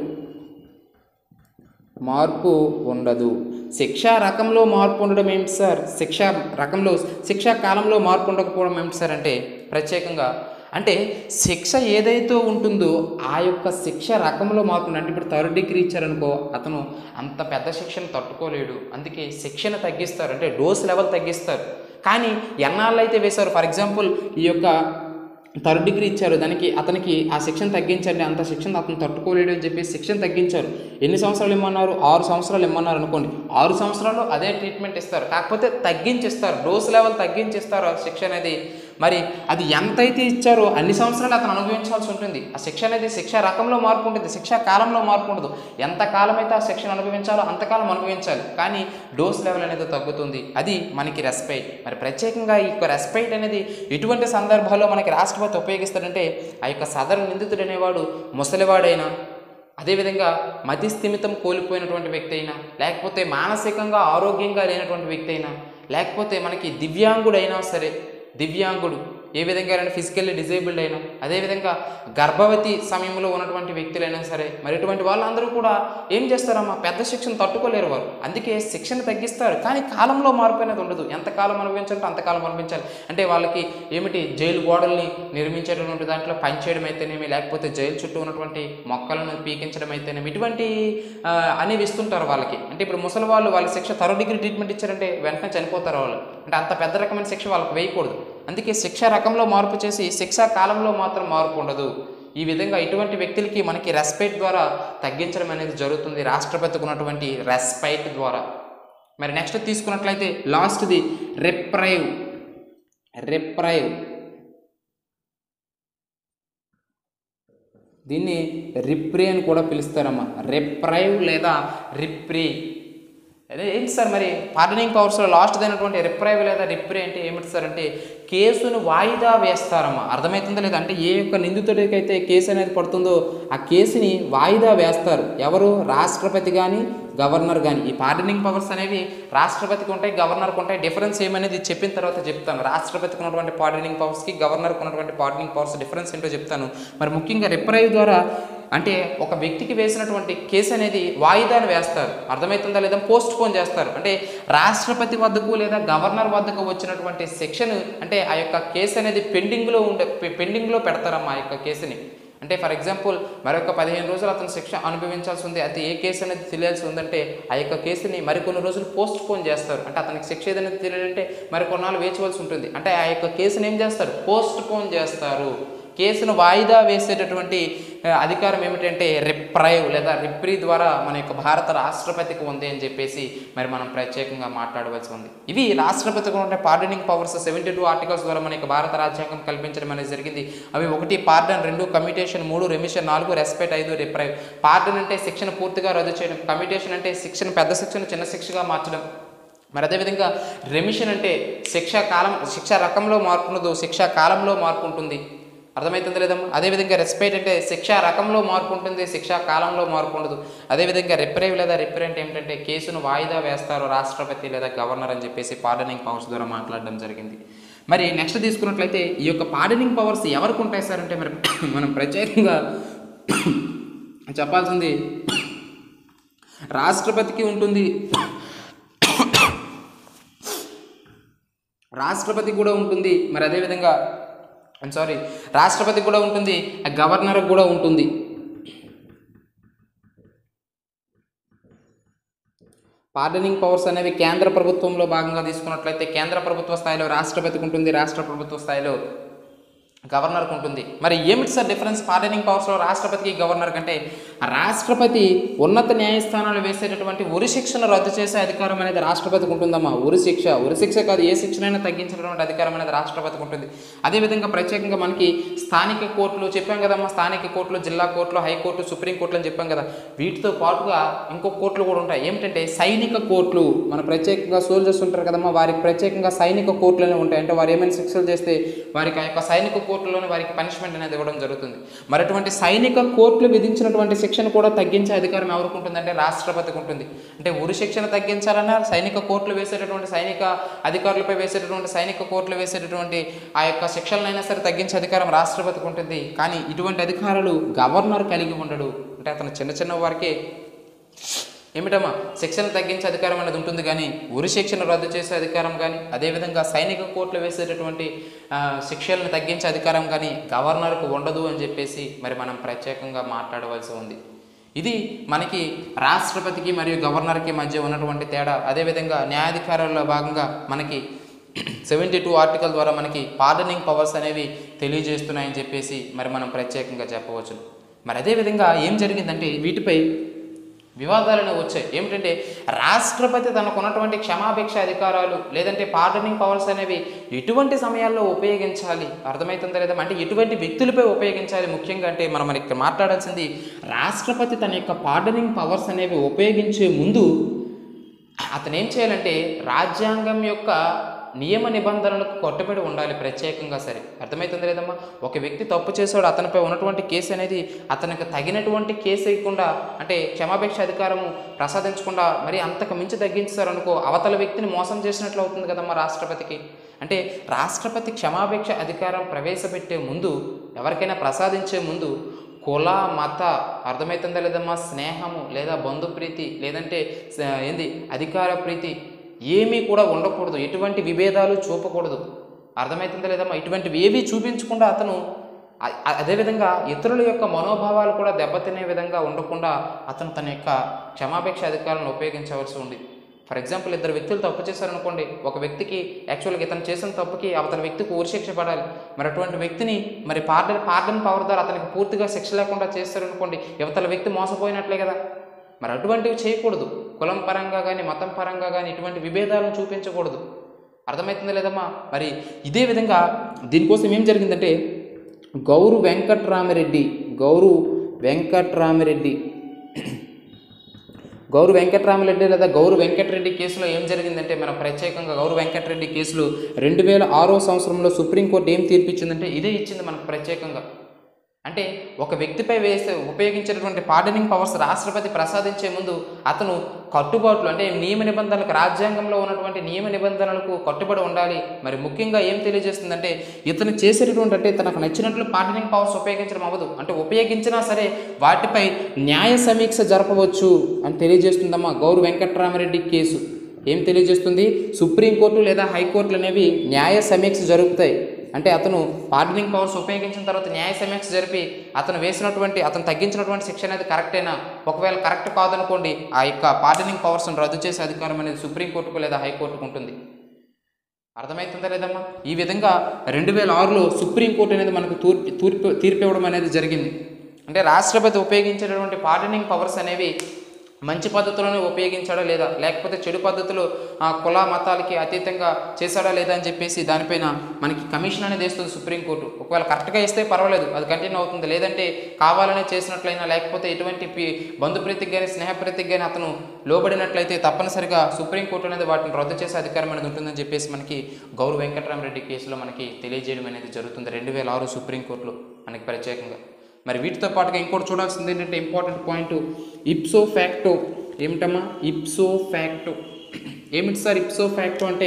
మార్పు ఉండదు శిక్షా రకంలో మార్పు ఉండడం ఏమిటి సార్ శిక్షా రకంలో శిక్షా కాలంలో మార్పు ఉండకపోవడం ఏమిటి సార్ అంటే ప్రత్యేకంగా అంటే శిక్ష ఏదైతే ఉంటుందో ఆ యొక్క శిక్ష రకంలో మార్పు ఉంటుంది. అంటే ఇప్పుడు థర్డ్ డిగ్రీ ఇచ్చారనుకో అతను అంత పెద్ద శిక్షను తట్టుకోలేడు అందుకే శిక్షను తగ్గిస్తారు అంటే డోస్ లెవెల్ తగ్గిస్తారు కానీ ఎన్నాళ్ళు అయితే వేశారు ఫర్ ఎగ్జాంపుల్ ఈ యొక్క థర్డ్ డిగ్రీ ఇచ్చారు దానికి అతనికి ఆ శిక్షణ తగ్గించండి అంత శిక్షణ అతను తట్టుకోలేడు అని చెప్పి శిక్షణ తగ్గించారు ఎన్ని సంవత్సరాలు ఇమ్మన్నారు ఆరు సంవత్సరాలు ఇమ్మన్నారు అనుకోండి ఆరు సంవత్సరాలు అదే ట్రీట్మెంట్ ఇస్తారు కాకపోతే తగ్గించిస్తారు డోస్ లెవెల్ తగ్గించిస్తారు ఆ శిక్ష అనేది మరి అది ఎంతైతే ఇచ్చారో అన్ని సంవత్సరాలు అతను అనుభవించాల్సి ఉంటుంది ఆ శిక్ష అనేది శిక్ష రకంలో మార్పు ఉంటుంది శిక్ష కాలంలో మార్పు ఉండదు ఎంత కాలం అయితే ఆ శిక్షణ అనుభవించాలో అంతకాలం అనుభవించాలి కానీ డోస్ లెవెల్ అనేది తగ్గుతుంది అది మనకి రెస్పైట్ మరి ప్రత్యేకంగా ఈ యొక్క రెస్పైట్ అనేది ఎటువంటి సందర్భాల్లో మనకి రాష్ట్రపతి ఉపయోగిస్తాడంటే ఆ యొక్క సదరు నిందితుడు అనేవాడు ముసలివాడైనా అదేవిధంగా మతి స్థిమితం కోల్పోయినటువంటి వ్యక్తి అయినా లేకపోతే మానసికంగా ఆరోగ్యంగా లేనటువంటి వ్యక్తి అయినా లేకపోతే మనకి దివ్యాంగుడైనా సరే దివ్యాంగుడు ఏ విధంగా అయినా ఫిజికల్లీ డిజేబుల్డ్ అయినా అదేవిధంగా గర్భవతి సమయంలో ఉన్నటువంటి వ్యక్తులైనా సరే మరి ఇటువంటి వాళ్ళందరూ కూడా ఏం చేస్తారమ్మా పెద్ద శిక్షను తట్టుకోలేరు వారు అందుకే శిక్షణ తగ్గిస్తారు కానీ కాలంలో మార్పు అనేది ఉండదు ఎంతకాలం అనుభవించాలంటే అంతకాలం అనుభవించాలి అంటే వాళ్ళకి ఏమిటి జైలు గోడల్ని నిర్మించేటటువంటి దాంట్లో పనిచేయడం అయితేనేమి లేకపోతే జైలు చుట్టూ ఉన్నటువంటి మొక్కలను పీకించడం అయితేనేమి ఇటువంటి ఆ, అనేవి ఇస్తుంటారు వాళ్ళకి అంటే ఇప్పుడు ముసలి వాళ్ళు వాళ్ళ శిక్ష థర్డ్ డిగ్రీ ట్రీట్మెంట్ ఇచ్చారంటే వెంటనే చనిపోతారు వాళ్ళు అంటే అంత పెద్ద రకమైన శిక్ష వాళ్ళకి వేయకూడదు అందుకే శిక్ష రకంలో మార్పు చేసి శిక్షా కాలంలో మాత్రం మార్పు ఉండదు ఈ విధంగా ఇటువంటి వ్యక్తులకి మనకి రెస్పైట్ ద్వారా తగ్గించడం అనేది జరుగుతుంది రాష్ట్రపతికి ఉన్నటువంటి రెస్పైట్ ద్వారా మరి నెక్స్ట్ తీసుకున్నట్లయితే లాస్ట్ది రిప్రైవ్ రిప్రైవ్ దీన్ని రిప్రీ అని కూడా పిలుస్తారమ్మా రిప్రైవ్ లేదా రిప్రీ అదే ఏంటి సార్ మరి పార్డనింగ్ పవర్స్లో లాస్ట్ అయినటువంటి రిప్రైవ్ లేదా రిప్రీ అంటే ఏమిటి సార్ అంటే కేసును వాయిదా వేస్తారమ్మా అర్థమవుతుందా లేదా అంటే ఏ యొక్క నిందితుడికైతే కేసు అనేది పడుతుందో ఆ కేసుని వాయిదా వేస్తారు ఎవరు రాష్ట్రపతి కానీ గవర్నర్ కానీ ఈ పార్డనింగ్ పవర్స్ అనేవి రాష్ట్రపతికి ఉంటాయి గవర్నర్కి ఉంటాయి డిఫరెన్స్ ఏమనేది చెప్పిన తర్వాత చెప్తాను రాష్ట్రపతికి ఉన్నటువంటి పార్డనింగ్ పవర్స్కి గవర్నర్కి ఉన్నటువంటి పార్డనింగ్ పవర్స్ డిఫరెన్స్ ఏంటో చెప్తాను మరి ముఖ్యంగా రిప్రైవ్ ద్వారా అంటే ఒక వ్యక్తికి వేసినటువంటి కేసు అనేది వాయిదాను వేస్తారు అర్థమవుతుందా లేదా పోస్ట్ పోన్ చేస్తారు అంటే రాష్ట్రపతి వద్దకు లేదా గవర్నర్ వద్దకు వచ్చినటువంటి సెక్షన్ అంటే ఆ యొక్క కేసు అనేది పెండింగ్లో ఉండే పె- పెండింగ్లో పెడతారమ్మా ఆ యొక్క కేసుని అంటే ఫర్ ఎగ్జాంపుల్ మరొక పదిహేను రోజులు అతను శిక్ష అనుభవించాల్సి ఉంది అయితే ఏ కేసు అనేది తెలియాల్సి ఉందంటే ఆ యొక్క కేసుని మరికొన్ని రోజులు పోస్ట్ పోన్ చేస్తారు అంటే అతనికి శిక్ష ఏదైనా తెలియాలంటే మరికొన్నాళ్ళు వేచవలసి ఉంటుంది అంటే ఆ యొక్క కేసుని ఏం చేస్తారు పోస్ట్ పోన్ చేస్తారు కేసును వాయిదా వేసేటటువంటి ఆ, అధికారం ఏమిటంటే రిప్రైవ్ లేదా రిప్రీ ద్వారా మన యొక్క భారత రాష్ట్రపతికి ఉంది అని చెప్పేసి మరి మనం ప్రత్యేకంగా మాట్లాడవలసి ఉంది ఇవి రాష్ట్రపతికి ఉండే pardoning powers seventy two articles ద్వారా మన యొక్క భారత రాజ్యాంగం కల్పించడం అనేది జరిగింది అవి ఒకటి పార్డన్ రెండు కమ్యూటేషన్ మూడు రెమిషన్ నాలుగు రెస్పెక్ట్ ఐదు రిప్రైవ్ పార్డన్ అంటే శిక్షణ పూర్తిగా రద్దు చేయడం కమ్యూటేషన్ అంటే శిక్షణ పెద్ద శిక్షను చిన్న శిక్షగా మార్చడం మరి అదేవిధంగా రెమిషన్ అంటే శిక్ష కాలం శిక్ష రకంలో మార్పు ఉండదు శిక్ష కాలంలో మార్పు ఉంటుంది అర్థమవుతుంది లేదమ్మా అదేవిధంగా రెస్పెక్ట్ అంటే శిక్ష రకంలో మార్పు ఉంటుంది శిక్ష కాలంలో మార్పు ఉండదు అదేవిధంగా రిప్రైవ్ లేదా రిప్రైవ్ అంటే ఏమిటంటే కేసును వాయిదా వేస్తారు రాష్ట్రపతి లేదా గవర్నర్ అని చెప్పేసి పార్డనింగ్ పవర్స్ ద్వారా మాట్లాడడం జరిగింది మరి నెక్స్ట్ తీసుకున్నట్లయితే ఈ యొక్క పార్డనింగ్ పవర్స్ ఎవరికి ఉంటాయి సార్ అంటే మరి మనం ప్రత్యేకంగా చెప్పాల్సింది రాష్ట్రపతికి ఉంటుంది రాష్ట్రపతి కూడా ఉంటుంది మరి అదేవిధంగా సారీ రాష్ట్రపతి కూడా ఉంటుంది గవర్నర్ కూడా ఉంటుంది పార్డనింగ్ పవర్స్ అనేవి కేంద్ర ప్రభుత్వంలో భాగంగా తీసుకున్నట్లయితే కేంద్ర ప్రభుత్వ స్థాయిలో రాష్ట్రపతికి ఉంటుంది రాష్ట్ర ప్రభుత్వ స్థాయిలో గవర్నర్కి ఉంటుంది మరి ఏమిటి సార్ డిఫరెన్స్ పార్డనింగ్ పవర్స్లో రాష్ట్రపతికి గవర్నర్ కంటే రాష్ట్రపతి ఉన్నత న్యాయస్థానాలు వేసేటటువంటి ఉరి శిక్షను రద్దు చేసే అధికారం అనేది రాష్ట్రపతికి ఉంటుందమ్మా ఉరి శిక్ష ఉరి శిక్ష కాదు ఏ శిక్షనైనా తగ్గించినటువంటి అధికారం అనేది రాష్ట్రపతికి ఉంటుంది అదేవిధంగా ప్రత్యేకంగా మనకి స్థానిక కోర్టులు చెప్పాం కదమ్మా స్థానిక కోర్టులు జిల్లా కోర్టులు హైకోర్టు సుప్రీం కోర్టులు అని చెప్పాం కదా వీటితో పాటుగా ఇంకో కోర్టులు కూడా ఉంటాయి ఏమిటంటే సైనిక కోర్టులు మన ప్రత్యేకంగా సోల్జర్స్ ఉంటారు కదమ్మా వారికి ప్రత్యేకంగా సైనిక కోర్టులు అనేవి ఉంటాయి అంటే వారు ఏమైనా శిక్షలు చేస్తే వారికి ఆ యొక్క సైనిక కోర్టులోనే వారికి పనిష్మెంట్ అనేది ఇవ్వడం జరుగుతుంది మరి అటువంటి సైనిక కోర్టులు విధించినటువంటి శిక్షను కూడా తగ్గించే అధికారం ఎవరికి ఉంటుందంటే రాష్ట్రపతికి ఉంటుంది అంటే ఉరి శిక్షణ తగ్గించాలన్నా సైనిక కోర్టులు వేసేటటువంటి సైనిక అధికారులపై వేసేటటువంటి సైనిక కోర్టులు వేసేటటువంటి ఆ యొక్క శిక్షలనైనా సరే తగ్గించే అధికారం రాష్ట్రపతికి ఉంటుంది కానీ ఇటువంటి అధికారాలు గవర్నర్ కలిగి ఉండడు అంటే అతను చిన్న చిన్న వారికే ఏమిటమ్మా శిక్షణ తగ్గించే అధికారం అనేది ఉంటుంది కానీ ఉరి శిక్షను రద్దు చేసే అధికారం కానీ అదేవిధంగా సైనిక కోర్టులు వేసేటటువంటి ఆ, శిక్షలను తగ్గించే అధికారం కానీ గవర్నర్కు ఉండదు అని చెప్పేసి మరి మనం ప్రత్యేకంగా మాట్లాడవలసి ఉంది ఇది మనకి రాష్ట్రపతికి మరియు గవర్నర్కి మధ్య ఉన్నటువంటి తేడా అదేవిధంగా న్యాయాధికారాల్లో భాగంగా మనకి సెవెంటీ టూ ఆర్టికల్ ద్వారా మనకి పార్డనింగ్ పవర్స్ అనేవి తెలియజేస్తున్నాయని చెప్పేసి మరి మనం ప్రత్యేకంగా చెప్పవచ్చు మరి అదేవిధంగా ఏం జరిగిందంటే వీటిపై వివాదాలను వచ్చాయి ఏమిటంటే రాష్ట్రపతి తనకున్నటువంటి క్షమాభిక్ష అధికారాలు లేదంటే పార్డనింగ్ పవర్స్ అనేవి ఎటువంటి సమయాల్లో ఉపయోగించాలి అర్థమవుతుందా లేదా అంటే ఎటువంటి వ్యక్తులపై ఉపయోగించాలి ముఖ్యంగా అంటే మనం మరి ఇక్కడ మాట్లాడాల్సింది రాష్ట్రపతి తన యొక్క పార్డనింగ్ పవర్స్ అనేవి ఉపయోగించే ముందు అతను ఏం చేయాలంటే రాజ్యాంగం యొక్క నియమ నిబంధనలకు కట్టుబడి ఉండాలి ప్రత్యేకంగా సరే అర్థమవుతుంది లేదమ్మా ఒక వ్యక్తి తప్పు చేశాడు అతనిపై ఉన్నటువంటి కేసు అనేది అతనికి తగినటువంటి కేసు ఇవ్వకుండా అంటే క్షమాపేక్ష అధికారము ప్రసాదించకుండా మరి అంతకు మించి తగ్గించారనుకో అవతల వ్యక్తిని మోసం చేసినట్లు అవుతుంది కదమ్మా రాష్ట్రపతికి అంటే రాష్ట్రపతి క్షమాపేక్ష అధికారం ప్రవేశపెట్టే ముందు ఎవరికైనా ప్రసాదించే ముందు కుల మత అర్థమవుతుందా లేదమ్మా స్నేహము లేదా బంధుప్రీతి లేదంటే స- ఏంది అధికార ప్రీతి ఏమీ కూడా ఉండకూడదు ఎటువంటి విభేదాలు చూపకూడదు అర్థమవుతుందా లేదమ్మా ఇటువంటివి ఏవి చూపించకుండా అతను అ- అ- అదేవిధంగా ఇతరుల యొక్క మనోభావాలు కూడా దెబ్బతినే విధంగా ఉండకుండా అతను తన యొక్క క్షమాపేక్ష అధికారాలను ఉపయోగించవలసి ఉంది ఫర్ ఎగ్జాంపుల్ ఇద్దరు వ్యక్తులు తప్పు చేశారనుకోండి ఒక వ్యక్తికి యాక్చువల్గా ఇతను చేసిన తప్పుకి అవతల వ్యక్తికి ఊరిశిక్ష పడాలి మరి అటువంటి వ్యక్తిని మరి పార్డన్ పార్డన్ పవర్ ద్వారా అతనికి పూర్తిగా శిక్ష లేకుండా చేస్తారనుకోండి యువతల వ్యక్తి మోసపోయినట్లే కదా మరి అటువంటివి చేయకూడదు కులం పరంగా కానీ మతం పరంగా కానీ ఇటువంటి విభేదాలను చూపించకూడదు అర్థమవుతుందా లేదమ్మా మరి ఇదే విధంగా దీనికోసం ఏం జరిగిందంటే గౌరు వెంకట్రామిరెడ్డి గౌరు వెంకట్రామిరెడ్డి గౌరు వెంకట్రామరెడ్డి లేదా గౌరు వెంకటరెడ్డి కేసులో ఏం జరిగిందంటే మనం ప్రత్యేకంగా గౌరు వెంకటరెడ్డి కేసులో రెండు వేల ఆరో సంవత్సరంలో సుప్రీంకోర్టు ఏం తీర్పిచ్చిందంటే ఇదే ఇచ్చింది మనకు ప్రత్యేకంగా అంటే ఒక వ్యక్తిపై వేసే ఉపయోగించేటటువంటి పార్డనింగ్ పవర్స్ రాష్ట్రపతి ప్రసాదించే ముందు అతను కట్టుబాట్లు అంటే నియమ నిబంధనలకు రాజ్యాంగంలో ఉన్నటువంటి నియమ నిబంధనలకు కట్టుబడి ఉండాలి మరి ముఖ్యంగా ఏం తెలియజేస్తుందంటే ఇతను చేసేటటువంటి అంటే తనకు నచ్చినట్లు పార్డనింగ్ పవర్స్ ఉపయోగించడం అవ్వదు అంటే ఉపయోగించినా సరే వాటిపై న్యాయ సమీక్ష జరపవచ్చు అని తెలియజేస్తుందమ్మా గౌరు వెంకట్రామరెడ్డి కేసు ఏం తెలియజేస్తుంది సుప్రీంకోర్టు లేదా హైకోర్టులు అనేవి న్యాయ సమీక్ష జరుపుతాయి అంటే అతను పార్డనింగ్ పవర్స్ ఉపయోగించిన తర్వాత న్యాయ సమీక్ష జరిపి అతను వేసినటువంటి అతను తగ్గించినటువంటి శిక్ష అనేది కరెక్టేనా ఒకవేళ కరెక్ట్ కాదనుకోండి ఆ యొక్క పార్డనింగ్ పవర్స్ను రద్దు చేసే అధికారం అనేది సుప్రీంకోర్టుకు లేదా హైకోర్టుకు ఉంటుంది అర్థమవుతుందా లేదమ్మా ఈ విధంగా రెండు వేల ఆరులో సుప్రీంకోర్టు అనేది మనకు తూర్పు తూర్పు తీర్పు ఇవ్వడం అనేది జరిగింది అంటే రాష్ట్రపతి ఉపయోగించేటటువంటి పార్డనింగ్ పవర్స్ అనేవి మంచి పద్ధతిలోనే ఉపయోగించాడా లేదా లేకపోతే చెడు పద్ధతులు ఆ కుల మతాలకి అతీతంగా చేశాడా లేదా అని చెప్పేసి దానిపైన మనకి కమిషన్ అనేది వేస్తుంది సుప్రీంకోర్టు ఒకవేళ కరెక్ట్గా ఇస్తే పర్వాలేదు అది కంటిన్యూ అవుతుంది లేదంటే కావాలనే చేసినట్లయినా లేకపోతే ఎటువంటి పి- బంధుప్రీతికి కానీ స్నేహప్రీతికి కానీ అతను లోబడినట్లయితే తప్పనిసరిగా సుప్రీంకోర్టు అనేది వాటిని రద్దు చేసే అధికారం అనేది ఉంటుందని చెప్పేసి మనకి గౌరవ వెంకటరామరెడ్డి కేసులో మనకి తెలియజేయడం అనేది జరుగుతుంది రెండు వేల ఆరు సుప్రీంకోర్టులో మనకి ప్రత్యేకంగా మరి వీటితో పాటుగా ఇంకోటి చూడాల్సింది ఏంటంటే ఇంపార్టెంట్ పాయింట్ ఇప్సో ఫ్యాక్టో ఏమిటమ్మా ఇప్సో ఫ్యాక్టో ఏమిటి సార్ ఇప్సో ఫ్యాక్టో అంటే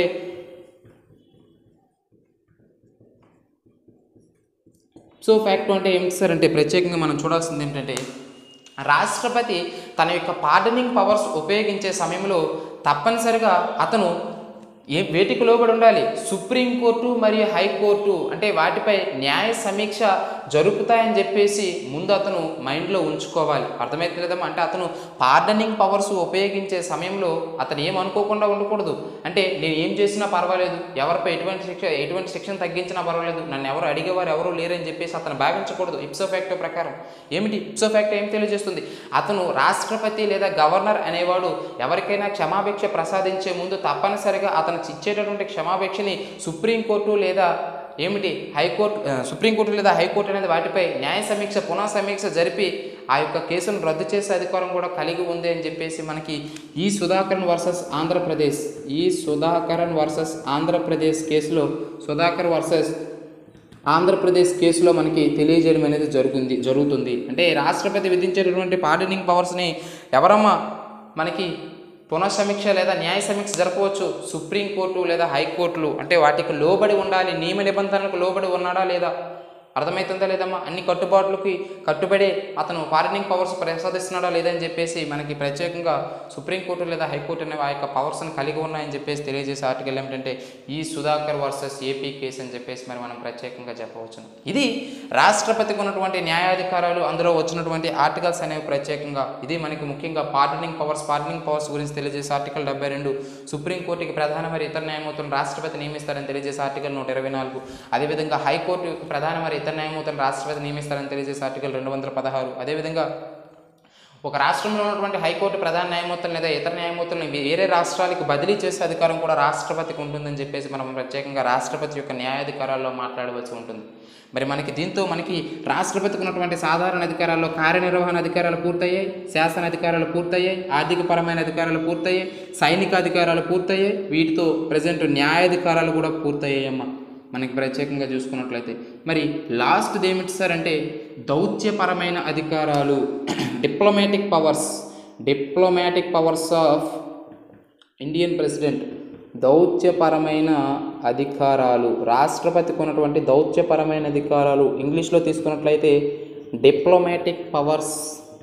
సో ఫ్యాక్ట్ అంటే ఏమిటి సార్ అంటే ప్రత్యేకంగా మనం చూడాల్సింది ఏంటంటే రాష్ట్రపతి తన యొక్క పార్డనింగ్ పవర్స్ ఉపయోగించే సమయంలో తప్పనిసరిగా అతను ఏ వేటికి లోబడి ఉండాలి సుప్రీంకోర్టు మరియు హైకోర్టు అంటే వాటిపై న్యాయ సమీక్ష జరుపుతాయని చెప్పేసి ముందు అతను మైండ్లో ఉంచుకోవాలి అర్థమైతే లేదమ్మా అంటే అతను పార్డనింగ్ పవర్స్ ఉపయోగించే సమయంలో అతను ఏం అనుకోకుండా ఉండకూడదు అంటే నేను ఏం చేసినా పర్వాలేదు ఎవరిపై ఎటువంటి శిక్ష ఎటువంటి శిక్షణ తగ్గించినా పర్వాలేదు నన్ను ఎవరు అడిగేవారు ఎవరు లేరని చెప్పేసి అతను భావించకూడదు ఇప్సో ఫ్యాక్టో ప్రకారం ఏమిటి ఇప్సో ఫ్యాక్టో ఏం తెలియజేస్తుంది అతను రాష్ట్రపతి లేదా గవర్నర్ అనేవాడు ఎవరికైనా క్షమాభిక్ష ప్రసాదించే ముందు తప్పనిసరిగా అతను ఇచ్చేటటువంటి క్షమాభిక్షని సుప్రీంకోర్టు లేదా ఏమిటి హైకోర్టు ఆ, సుప్రీంకోర్టు లేదా హైకోర్టు అనేది వాటిపై న్యాయ సమీక్ష పునః సమీక్ష జరిపి ఆ యొక్క కేసును రద్దు చేసే అధికారం కూడా కలిగి ఉంది అని చెప్పేసి మనకి ఈ సుధాకరన్ వర్సెస్ ఆంధ్రప్రదేశ్ ఈ సుధాకరన్ వర్సెస్ ఆంధ్రప్రదేశ్ కేసులో సుధాకర్ వర్సెస్ ఆంధ్రప్రదేశ్ కేసులో మనకి తెలియజేయడం అనేది జరుగుతుంది జరుగుతుంది అంటే రాష్ట్రపతి విధించేటటువంటి పార్డనింగ్ పవర్స్ని ఎవరమ్మా మనకి పునఃసమీక్ష లేదా న్యాయ సమీక్ష జరపవచ్చు సుప్రీంకోర్టు లేదా హైకోర్టులు అంటే వాటికి లోబడి ఉండాలి నియమ నిబంధనలకు లోబడి ఉన్నాడా లేదా అర్థమవుతుందా లేదమ్మా అన్ని కట్టుబాట్లకి కట్టుబడి అతను పార్డనింగ్ పవర్స్ ప్రసాదిస్తున్నాడా లేదని చెప్పేసి మనకి ప్రత్యేకంగా సుప్రీంకోర్టు లేదా హైకోర్టు అనేవి ఆ యొక్క పవర్స్ని కలిగి ఉన్నాయని చెప్పేసి తెలియజేసే ఆర్టికల్ ఏమిటంటే ఈ సుధాకర్ వర్సెస్ ఏపీ కేసు అని చెప్పేసి మరి మనం ప్రత్యేకంగా చెప్పవచ్చు ఇది రాష్ట్రపతికి ఉన్నటువంటి న్యాయాధికారాలు అందులో వచ్చినటువంటి ఆర్టికల్స్ అనేవి ప్రత్యేకంగా ఇది మనకి ముఖ్యంగా పార్డనింగ్ పవర్స్ పార్డనింగ్ పవర్స్ గురించి తెలియజేసే ఆర్టికల్ డెబ్బై రెండు సుప్రీంకోర్టుకి ప్రధాన మరి ఇతర న్యాయమూర్తులను రాష్ట్రపతి నియమిస్తారని తెలియజేసే ఆర్టికల్ నూట ఇరవై నాలుగు అదేవిధంగా హైకోర్టు యొక్క ప్రధాన మరి ఇతర న్యాయమూర్తులను రాష్ట్రపతి నియమిస్తారని తెలియజేసే ఆర్టికల్ రెండు వందల పదహారు అదేవిధంగా ఒక రాష్ట్రంలో ఉన్నటువంటి హైకోర్టు ప్రధాన న్యాయమూర్తులు లేదా ఇతర న్యాయమూర్తులను వేరే రాష్ట్రాలకు బదిలీ చేసే అధికారం కూడా రాష్ట్రపతికి ఉంటుందని చెప్పేసి మనం ప్రత్యేకంగా రాష్ట్రపతి యొక్క న్యాయాధికారాల్లో మాట్లాడవలసి ఉంటుంది మరి మనకి దీంతో మనకి రాష్ట్రపతికి ఉన్నటువంటి సాధారణ అధికారాల్లో కార్యనిర్వహణ అధికారాలు పూర్తయ్యాయి శాసన అధికారాలు పూర్తయ్యాయి ఆర్థికపరమైన అధికారాలు పూర్తయ్యాయి సైనిక అధికారాలు పూర్తయ్యాయి వీటితో ప్రజెంట్ న్యాయాధికారాలు కూడా పూర్తయ్యాయమ్మా మనకి ప్రత్యేకంగా చూసుకున్నట్లయితే మరి లాస్ట్ ఏమిటి సార్ అంటే దౌత్యపరమైన అధికారాలు diplomatic powers diplomatic powers of Indian president దౌత్యపరమైన అధికారాలు రాష్ట్రపతికి ఉన్నటువంటి దౌత్యపరమైన అధికారాలు ఇంగ్లీష్లో తీసుకున్నట్లయితే diplomatic powers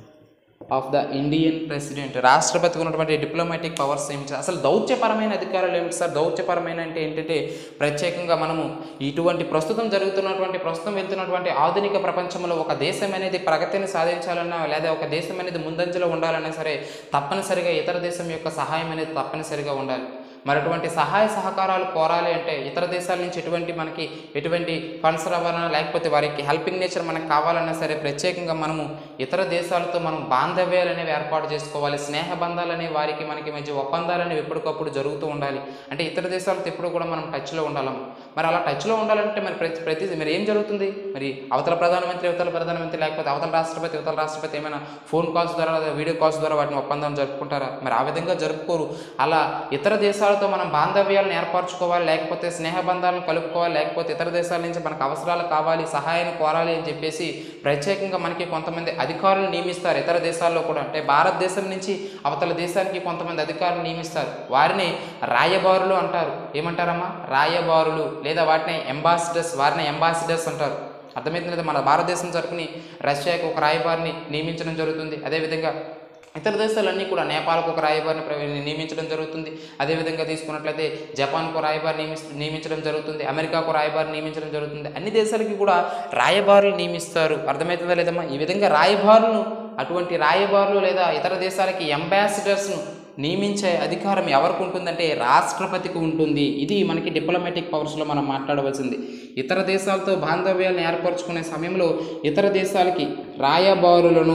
of the Indian president రాష్ట్రపతికి ఉన్నటువంటి డిప్లొమాటిక్ పవర్స్ ఏమిటి అసలు దౌత్యపరమైన అధికారాలు ఏమిటి సార్ దౌత్యపరమైన అంటే ఏంటంటే ప్రత్యేకంగా మనము ఇటువంటి ప్రస్తుతం జరుగుతున్నటువంటి ప్రస్తుతం వెళ్తున్నటువంటి ఆధునిక ప్రపంచంలో ఒక దేశం అనేది ప్రగతిని సాధించాలన్నా లేదా ఒక దేశం అనేది ముందంజలో ఉండాలన్నా సరే తప్పనిసరిగా ఇతర దేశం యొక్క సహాయం అనేది తప్పనిసరిగా ఉండాలి మరి అటువంటి సహాయ సహకారాలు కోరాలి అంటే ఇతర దేశాల నుంచి ఎటువంటి మనకి ఎటువంటి ఫండ్స్ రావాలన్నా లేకపోతే వారికి హెల్పింగ్ నేచర్ మనకు కావాలన్నా సరే ప్రత్యేకంగా మనము ఇతర దేశాలతో మనం బాంధవ్యాలు అనేవి ఏర్పాటు చేసుకోవాలి స్నేహ బంధాలు అనేవి వారికి మనకి మధ్య ఒప్పందాలు అనేవి ఎప్పటికప్పుడు జరుగుతూ ఉండాలి అంటే ఇతర దేశాలతో ఎప్పుడు కూడా మనం టచ్లో ఉండాలమ్మ మరి అలా టచ్లో ఉండాలంటే మరి ప్రతి ప్రతి మరి ఏం జరుగుతుంది మరి అవతల ప్రధానమంత్రి అవతల ప్రధానమంత్రి లేకపోతే అవతల రాష్ట్రపతి అవతల రాష్ట్రపతి ఏమైనా ఫోన్ కాల్స్ ద్వారా లేదా వీడియో కాల్స్ ద్వారా వాటిని ఒప్పందం జరుపుకుంటారా మరి ఆ విధంగా జరుపుకోరు అలా ఇతర దేశాలతో మనం బాంధవ్యాలను ఏర్పరచుకోవాలి లేకపోతే స్నేహ బంధాలను కలుపుకోవాలి లేకపోతే ఇతర దేశాల నుంచి మనకు అవసరాలు కావాలి సహాయాన్ని కోరాలి అని చెప్పేసి ప్రత్యేకంగా మనకి కొంతమంది అధికారులు నియమిస్తారు ఇతర దేశాల్లో కూడా అంటే భారతదేశం నుంచి అవతల దేశానికి కొంతమంది అధికారులు నియమిస్తారు వారిని రాయబారులు అంటారు ఏమంటారమ్మా రాయబారులు లేదా వాటిని అంబాసిడర్స్ వారిని అంబాసిడర్స్ అంటారు అర్థమైంది లేదా మన భారతదేశం తరపుని రష్యాకి ఒక రాయబారిని నియమించడం జరుగుతుంది అదేవిధంగా ఇతర దేశాలన్నీ కూడా నేపాల్కు ఒక రాయబారిని ప్ర- నియమించడం జరుగుతుంది అదేవిధంగా తీసుకున్నట్లయితే జపాన్కు రాయబారి నియమిస్ నియమించడం జరుగుతుంది అమెరికాకు రాయబారి నియమించడం జరుగుతుంది అన్ని దేశాలకి కూడా రాయబారులు నియమిస్తారు అర్థమవుతుందా లేదమ్మా ఈ విధంగా రాయబారులను అటువంటి రాయబారులు లేదా ఇతర దేశాలకి అంబాసిడర్స్ను నియమించే అధికారం ఎవరికి ఉంటుందంటే రాష్ట్రపతికి ఉంటుంది ఇది మనకి డిప్లొమాటిక్ పవర్స్లో మనం మాట్లాడవలసింది ఇతర దేశాలతో బాంధవ్యాలను ఏర్పరచుకునే సమయంలో ఇతర దేశాలకి రాయబారులను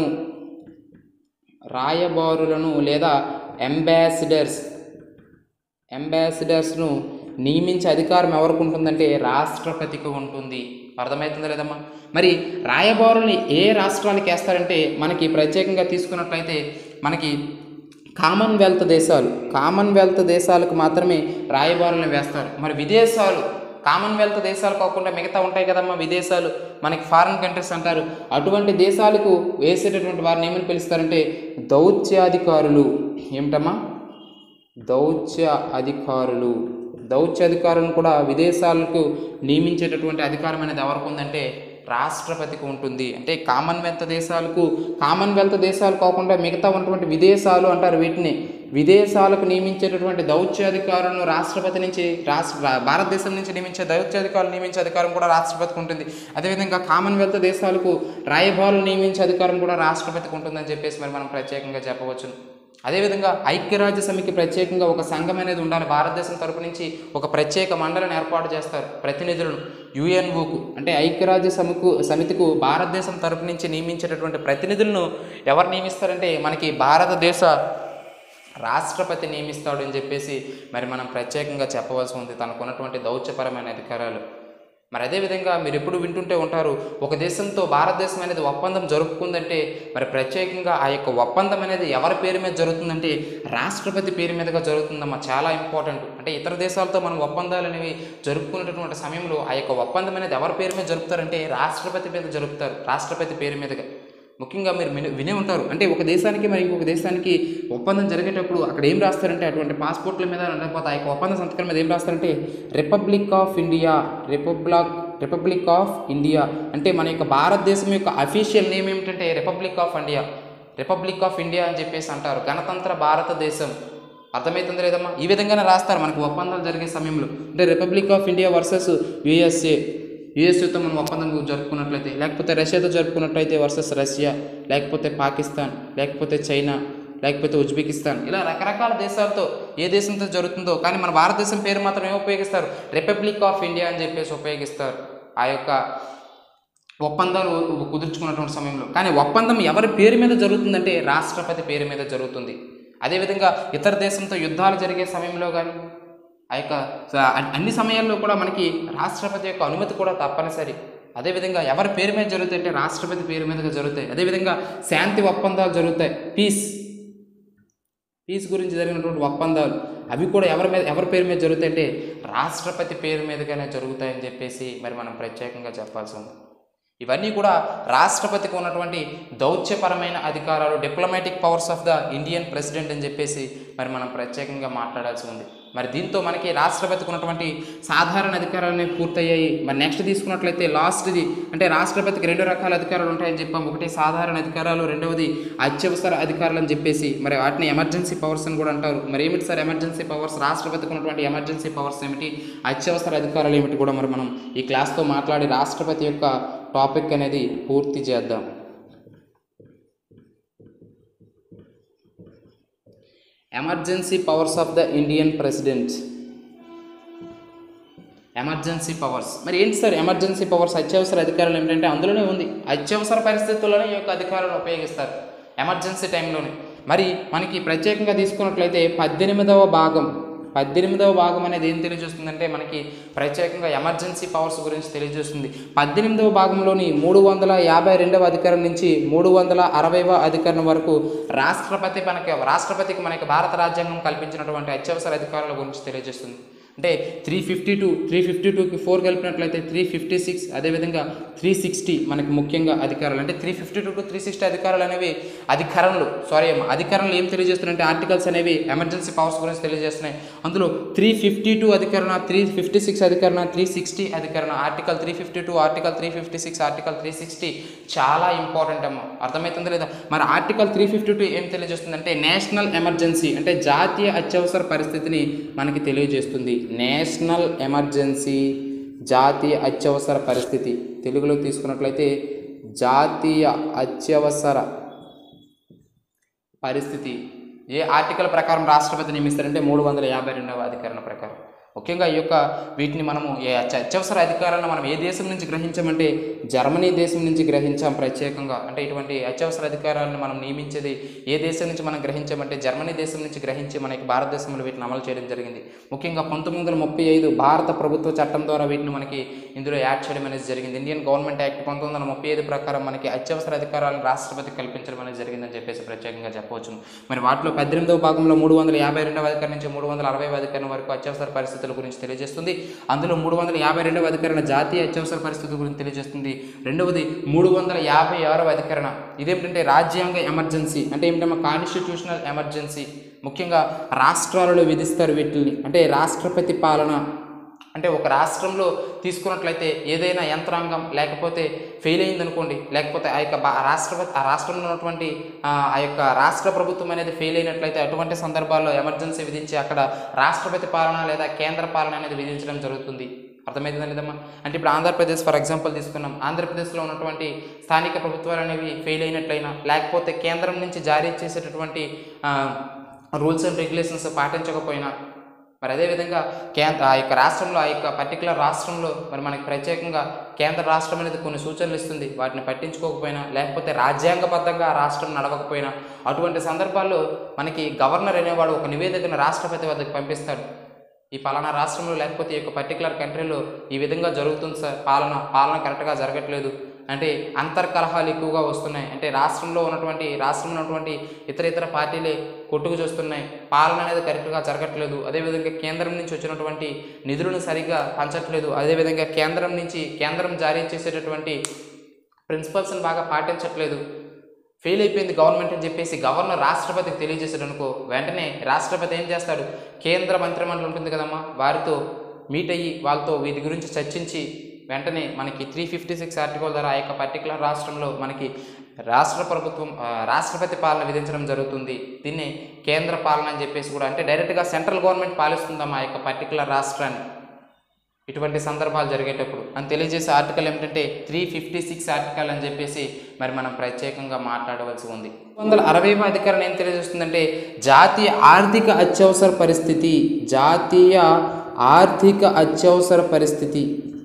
రాయబారులను లేదా అంబాసిడర్స్ అంబాసిడర్స్ను నియమించే అధికారం ఎవరికి ఉంటుందంటే రాష్ట్రపతికి ఉంటుంది అర్థమవుతుందా లేదమ్మా మరి రాయబారుల్ని ఏ రాష్ట్రాలకు వేస్తారంటే మనకి ప్రత్యేకంగా తీసుకున్నట్లయితే మనకి కామన్వెల్త్ దేశాలు కామన్వెల్త్ దేశాలకు మాత్రమే రాయబారులను వేస్తారు మరి విదేశాలు కామన్వెల్త్ దేశాలు కాకుండా మిగతా ఉంటాయి కదమ్మా విదేశాలు మనకి ఫారిన్ కంట్రీస్ అంటారు అటువంటి దేశాలకు వేసేటటువంటి వారిని ఏమని పిలుస్తారంటే దౌత్యాధికారులు ఏమిటమ్మా దౌత్య అధికారులు దౌత్య అధికారులను కూడా విదేశాలకు నియమించేటటువంటి అధికారం అనేది ఎవరికి ఉందంటే రాష్ట్రపతికి ఉంటుంది అంటే కామన్వెల్త్ దేశాలకు కామన్వెల్త్ దేశాలు కాకుండా మిగతా ఉన్నటువంటి విదేశాలు అంటారు వీటిని విదేశాలకు నియమించేటటువంటి దౌత్యాధికారులను రాష్ట్రపతి నుంచి రాష్ట్ర రా- భారతదేశం నుంచి నియమించే దౌత్యాధికారులు నియమించే అధికారం కూడా రాష్ట్రపతికి ఉంటుంది అదేవిధంగా కామన్వెల్త్ దేశాలకు రాయబారులు నియమించే అధికారం కూడా రాష్ట్రపతికి ఉంటుందని చెప్పేసి మరి మనం ప్రత్యేకంగా చెప్పవచ్చు అదేవిధంగా ఐక్యరాజ్య సమితి ప్రత్యేకంగా ఒక సంఘం అనేది ఉండాలి భారతదేశం తరపు నుంచి ఒక ప్రత్యేక మండలిని ఏర్పాటు చేస్తారు ప్రతినిధులను యుఎన్ఓకు అంటే ఐక్యరాజ్య సమికు సమితికు భారతదేశం తరపు నుంచి నియమించేటటువంటి ప్రతినిధులను ఎవరు నియమిస్తారంటే మనకి భారతదేశ రాష్ట్రపతి నియమిస్తాడు అని చెప్పేసి మరి మనం ప్రత్యేకంగా చెప్పవలసి ఉంది తనకున్నటువంటి దౌత్యపరమైన అధికారాలు మరి అదేవిధంగా మీరు ఎప్పుడు వింటుంటే ఉంటారు ఒక దేశంతో భారతదేశం అనేది ఒప్పందం జరుపుకుందంటే మరి ప్రత్యేకంగా ఆ యొక్క ఒప్పందం అనేది ఎవరి పేరు మీద జరుగుతుందంటే రాష్ట్రపతి పేరు మీదుగా జరుగుతుందమ్మా చాలా ఇంపార్టెంట్ అంటే ఇతర దేశాలతో మనం ఒప్పందాలు అనేవి జరుపుకునేటటువంటి సమయంలో ఆ యొక్క ఒప్పందం అనేది ఎవరి పేరు మీద జరుపుతారంటే రాష్ట్రపతి మీద జరుపుతారు రాష్ట్రపతి పేరు మీదుగా ముఖ్యంగా మీరు విని వినే ఉంటారు అంటే ఒక దేశానికి మరి ఇంకొక దేశానికి ఒప్పందం జరిగేటప్పుడు అక్కడ ఏం రాస్తారంటే అటువంటి పాస్పోర్ట్ల మీద లేకపోతే ఆ యొక్క ఒప్పంద సంతకాల మీద ఏం రాస్తారంటే republic of India republic republic of India అంటే మన యొక్క భారతదేశం యొక్క అఫీషియల్ నేమ్ ఏమిటంటే republic of India republic of India అని చెప్పేసి అంటారు గణతంత్ర భారతదేశం అర్థమవుతుంది లేదమ్మా ఈ విధంగానే రాస్తారు మనకు ఒప్పందాలు జరిగే సమయంలో అంటే republic of India versus USA యుఎస్ఏతో మనం ఒప్పందం జరుపుకున్నట్లయితే లేకపోతే రష్యాతో జరుపుకున్నట్లయితే వర్సెస్ రష్యా లేకపోతే పాకిస్తాన్ లేకపోతే చైనా లేకపోతే ఉజ్బెకిస్తాన్ ఇలా రకరకాల దేశాలతో ఏ దేశంతో జరుగుతుందో కానీ మన భారతదేశం పేరు మాత్రం ఏం ఉపయోగిస్తారు రిపబ్లిక్ ఆఫ్ ఇండియా అని చెప్పేసి ఉపయోగిస్తారు ఆ యొక్క ఒప్పందాలు కుదుర్చుకున్నటువంటి సమయంలో కానీ ఒప్పందం ఎవరి పేరు మీద జరుగుతుందంటే రాష్ట్రపతి పేరు మీద జరుగుతుంది అదేవిధంగా ఇతర దేశంతో యుద్ధాలు జరిగే సమయంలో కానీ ఆ యొక్క స- అన్- అన్ని సమయాల్లో కూడా మనకి రాష్ట్రపతి యొక్క అనుమతి కూడా తప్పనిసరి అదేవిధంగా ఎవరి పేరు మీద జరుగుతాయి అంటే రాష్ట్రపతి పేరు మీదుగా జరుగుతాయి అదేవిధంగా శాంతి ఒప్పందాలు జరుగుతాయి పీస్ పీస్ గురించి జరిగినటువంటి ఒప్పందాలు అవి కూడా ఎవరి మీద ఎవరి పేరు మీద జరుగుతాయి అంటే రాష్ట్రపతి పేరు మీదుగానే జరుగుతాయని చెప్పేసి మరి మనం ప్రత్యేకంగా చెప్పాల్సి ఉంది ఇవన్నీ కూడా రాష్ట్రపతికి ఉన్నటువంటి దౌత్యపరమైన అధికారాలు diplomatic powers of the Indian president అని చెప్పేసి మరి మనం ప్రత్యేకంగా మాట్లాడాల్సి ఉంది మరి దీంతో మనకి రాష్ట్రపతికి ఉన్నటువంటి సాధారణ అధికారాలు పూర్తయ్యాయి మరి నెక్స్ట్ తీసుకున్నట్లయితే లాస్ట్ది అంటే రాష్ట్రపతికి రెండు రకాల అధికారాలు ఉంటాయని చెప్పాం ఒకటి సాధారణ అధికారాలు రెండవది అత్యవసర అధికారాలు అని చెప్పేసి మరి వాటిని ఎమర్జెన్సీ పవర్స్ అని కూడా అంటారు మరి ఏమిటి సార్ ఎమర్జెన్సీ పవర్స్ రాష్ట్రపతికి ఉన్నటువంటి ఎమర్జెన్సీ పవర్స్ ఏమిటి అత్యవసర అధికారాలు ఏమిటి కూడా మరి మనం ఈ క్లాస్తో మాట్లాడి రాష్ట్రపతి యొక్క టాపిక్ అనేది పూర్తి చేద్దాం emergency powers of the Indian president emergency powers మరి ఏంటి సార్ ఎమర్జెన్సీ పవర్స్ అత్యవసర అధికారాలు ఏమిటంటే అందులోనే ఉంది అత్యవసర పరిస్థితుల్లోనే ఈ యొక్క అధికారాలను ఉపయోగిస్తారు ఎమర్జెన్సీ టైంలోనే మరి మనకి ప్రత్యేకంగా తీసుకున్నట్లయితే పద్దెనిమిదవ భాగం పద్దెనిమిదవ భాగం అనేది ఏం తెలియజేస్తుందంటే మనకి ప్రత్యేకంగా ఎమర్జెన్సీ పవర్స్ గురించి తెలియజేస్తుంది పద్దెనిమిదవ భాగంలోని మూడు వందల యాభై రెండవ అధికారం నుంచి మూడు వందల అరవైవ అధికారం వరకు రాష్ట్రపతి మనకి రాష్ట్రపతికి మనకి భారత రాజ్యాంగం కల్పించినటువంటి అత్యవసర అధికారాల గురించి తెలియజేస్తుంది అంటే three fifty two three fifty టూకి ఫోర్ కలిపినట్లయితే త్రీ ఫిఫ్టీ సిక్స్ అదేవిధంగా త్రీ సిక్స్టీ మనకి ముఖ్యంగా అధికారాలు అంటే three fifty two to three sixty అధికారాలు అనేవి అధికారంలో సారీ అమ్మ అధికారంలో ఏం తెలియజేస్తున్నాయంటే ఆర్టికల్స్ అనేవి ఎమర్జెన్సీ పవర్స్ గురించి తెలియజేస్తున్నాయి అందులో త్రీ ఫిఫ్టీ టూ అధికరణ త్రీ ఫిఫ్టీ సిక్స్ అధికరణ త్రీ సిక్స్టీ అధికరణ article three fifty two article three fifty six article three sixty చాలా ఇంపార్టెంట్ అమ్మ అర్థమవుతుందా లేదా మరి ఆర్టికల్ త్రీ ఫిఫ్టీ టూ ఏం తెలియజేస్తుందంటే నేషనల్ ఎమర్జెన్సీ అంటే జాతీయ అత్యవసర పరిస్థితిని మనకి తెలియజేస్తుంది నేషనల్ ఎమర్జెన్సీ జాతీయ అత్యవసర పరిస్థితి తెలుగులో తీసుకున్నట్లయితే జాతీయ అత్యవసర పరిస్థితి ఏ ఆర్టికల్ ప్రకారం రాష్ట్రపతి నియమిస్తారంటే మూడు వందల యాభై రెండవ అధికరణ ప్రకారం ముఖ్యంగా ఈ యొక్క వీటిని మనము ఏ అత్య- అత్యవసర అధికారాలను మనం ఏ దేశం నుంచి గ్రహించామంటే జర్మనీ దేశం నుంచి గ్రహించాం ప్రత్యేకంగా అంటే ఇటువంటి అత్యవసర అధికారాలను మనం నియమించేది ఏ దేశం నుంచి మనం గ్రహించామంటే జర్మనీ దేశం నుంచి గ్రహించి మనకి భారతదేశంలో వీటిని అమలు చేయడం జరిగింది ముఖ్యంగా పంతొమ్మిది వందల ముప్పై ఐదు భారత ప్రభుత్వ చట్టం ద్వారా వీటిని మనకి ఇందులో యాడ్ చేయడం అనేది జరిగింది ఇండియన్ గవర్నమెంట్ యాక్ట్ పంతొమ్మిది వందల ముప్పై ఐదు ప్రకారం మనకి అత్యవసర అధికారాలను రాష్ట్రపతి కల్పించడం అనేది జరిగిందని చెప్పేసి ప్రత్యేకంగా చెప్పవచ్చు మరి వాటిలో పద్దెనిమిదవ భాగంలో మూడు వందల యాభై రెండవ అధికారం నుంచి మూడు వందల అరవై అధికారం వరకు అత్యవసర పరిస్థితుల గురించి తెలియజేస్తుంది అందులో మూడు వందల యాభై రెండవ అధికరణ జాతీయ అత్యవసర పరిస్థితుల గురించి తెలియజేస్తుంది రెండవది మూడు వందల యాభై ఆరవ అధికరణ ఇదేమిటంటే రాజ్యాంగ ఎమర్జెన్సీ అంటే ఏమిటమ్మా కాన్స్టిట్యూషనల్ ఎమర్జెన్సీ ముఖ్యంగా రాష్ట్రాలలో విధిస్తారు వీటిని అంటే రాష్ట్రపతి పాలన అంటే ఒక రాష్ట్రంలో తీసుకున్నట్లయితే ఏదైనా యంత్రాంగం లేకపోతే ఫెయిల్ అయిందనుకోండి లేకపోతే ఆ యొక్క బా- రాష్ట్రపతి ఆ రాష్ట్రంలో ఉన్నటువంటి ఆ ఆ యొక్క రాష్ట్ర ప్రభుత్వం అనేది ఫెయిల్ అయినట్లయితే అటువంటి సందర్భాల్లో ఎమర్జెన్సీ విధించి అక్కడ రాష్ట్రపతి పాలన లేదా కేంద్ర పాలన అనేది విధించడం జరుగుతుంది అర్థమైందా లేదమ్మా అంటే ఇప్పుడు ఆంధ్రప్రదేశ్ ఫర్ ఎగ్జాంపుల్ తీసుకున్నాం ఆంధ్రప్రదేశ్లో ఉన్నటువంటి స్థానిక ప్రభుత్వాలు అనేవి ఫెయిల్ అయినట్లయినా లేకపోతే కేంద్రం నుంచి జారీ చేసేటటువంటి రూల్స్ అండ్ రెగ్యులేషన్స్ పాటించకపోయినా మరి అదేవిధంగా కేంద్ర ఆ యొక్క రాష్ట్రంలో ఆ యొక్క పర్టికులర్ రాష్ట్రంలో మరి మనకి ప్రత్యేకంగా కేంద్ర రాష్ట్రం అనేది కొన్ని సూచనలు ఇస్తుంది వాటిని పట్టించుకోకపోయినా లేకపోతే రాజ్యాంగబద్ధంగా ఆ రాష్ట్రం నడవకపోయినా అటువంటి సందర్భాల్లో మనకి గవర్నర్ అనేవాడు ఒక నివేదికను రాష్ట్రపతి వద్దకు పంపిస్తాడు ఈ పలానా రాష్ట్రంలో లేకపోతే ఈ యొక్క పర్టికులర్ కంట్రీలో ఈ విధంగా జరుగుతుంది సార్ పాలన పాలన కరెక్ట్గా జరగట్లేదు అంటే అంతర్కలహాలు ఎక్కువగా వస్తున్నాయి అంటే రాష్ట్రంలో ఉన్నటువంటి రాష్ట్రంలో ఉన్నటువంటి ఇతర ఇతర పార్టీలే కొట్టుకు చూస్తున్నాయి పాలన అనేది కరెక్ట్గా జరగట్లేదు అదేవిధంగా కేంద్రం నుంచి వచ్చినటువంటి నిధులను సరిగ్గా పంచట్లేదు అదేవిధంగా కేంద్రం నుంచి కేంద్రం జారీ చేసేటటువంటి ప్రిన్సిపల్స్ని బాగా పాటించట్లేదు ఫెయిల్ అయిపోయింది గవర్నమెంట్ అని చెప్పేసి గవర్నర్ రాష్ట్రపతికి తెలియజేశాడు అనుకో వెంటనే రాష్ట్రపతి ఏం చేస్తాడు కేంద్ర మంత్రిమండలి ఉంటుంది కదమ్మా వారితో మీట్ అయ్యి వాళ్ళతో వీటి గురించి చర్చించి వెంటనే మనకి త్రీ ఫిఫ్టీ సిక్స్ ఆర్టికల్ ద్వారా ఆ యొక్క పర్టికులర్ రాష్ట్రంలో మనకి రాష్ట్ర ప్రభుత్వం ఆ, రాష్ట్రపతి పాలన విధించడం జరుగుతుంది దీన్ని కేంద్ర పాలన అని చెప్పేసి కూడా అంటే డైరెక్ట్గా సెంట్రల్ గవర్నమెంట్ పాలిస్తుందమ్మా ఆ యొక్క పర్టికులర్ రాష్ట్రాన్ని ఇటువంటి సందర్భాలు జరిగేటప్పుడు అని తెలియజేసే ఆర్టికల్ ఏమిటంటే త్రీ ఫిఫ్టీ సిక్స్ ఆర్టికల్ అని చెప్పేసి మరి మనం ప్రత్యేకంగా మాట్లాడవలసి ఉంది వందల అరవై అధికారం ఏం తెలియజేస్తుందంటే జాతీయ ఆర్థిక అత్యవసర పరిస్థితి జాతీయ ఆర్థిక అత్యవసర పరిస్థితి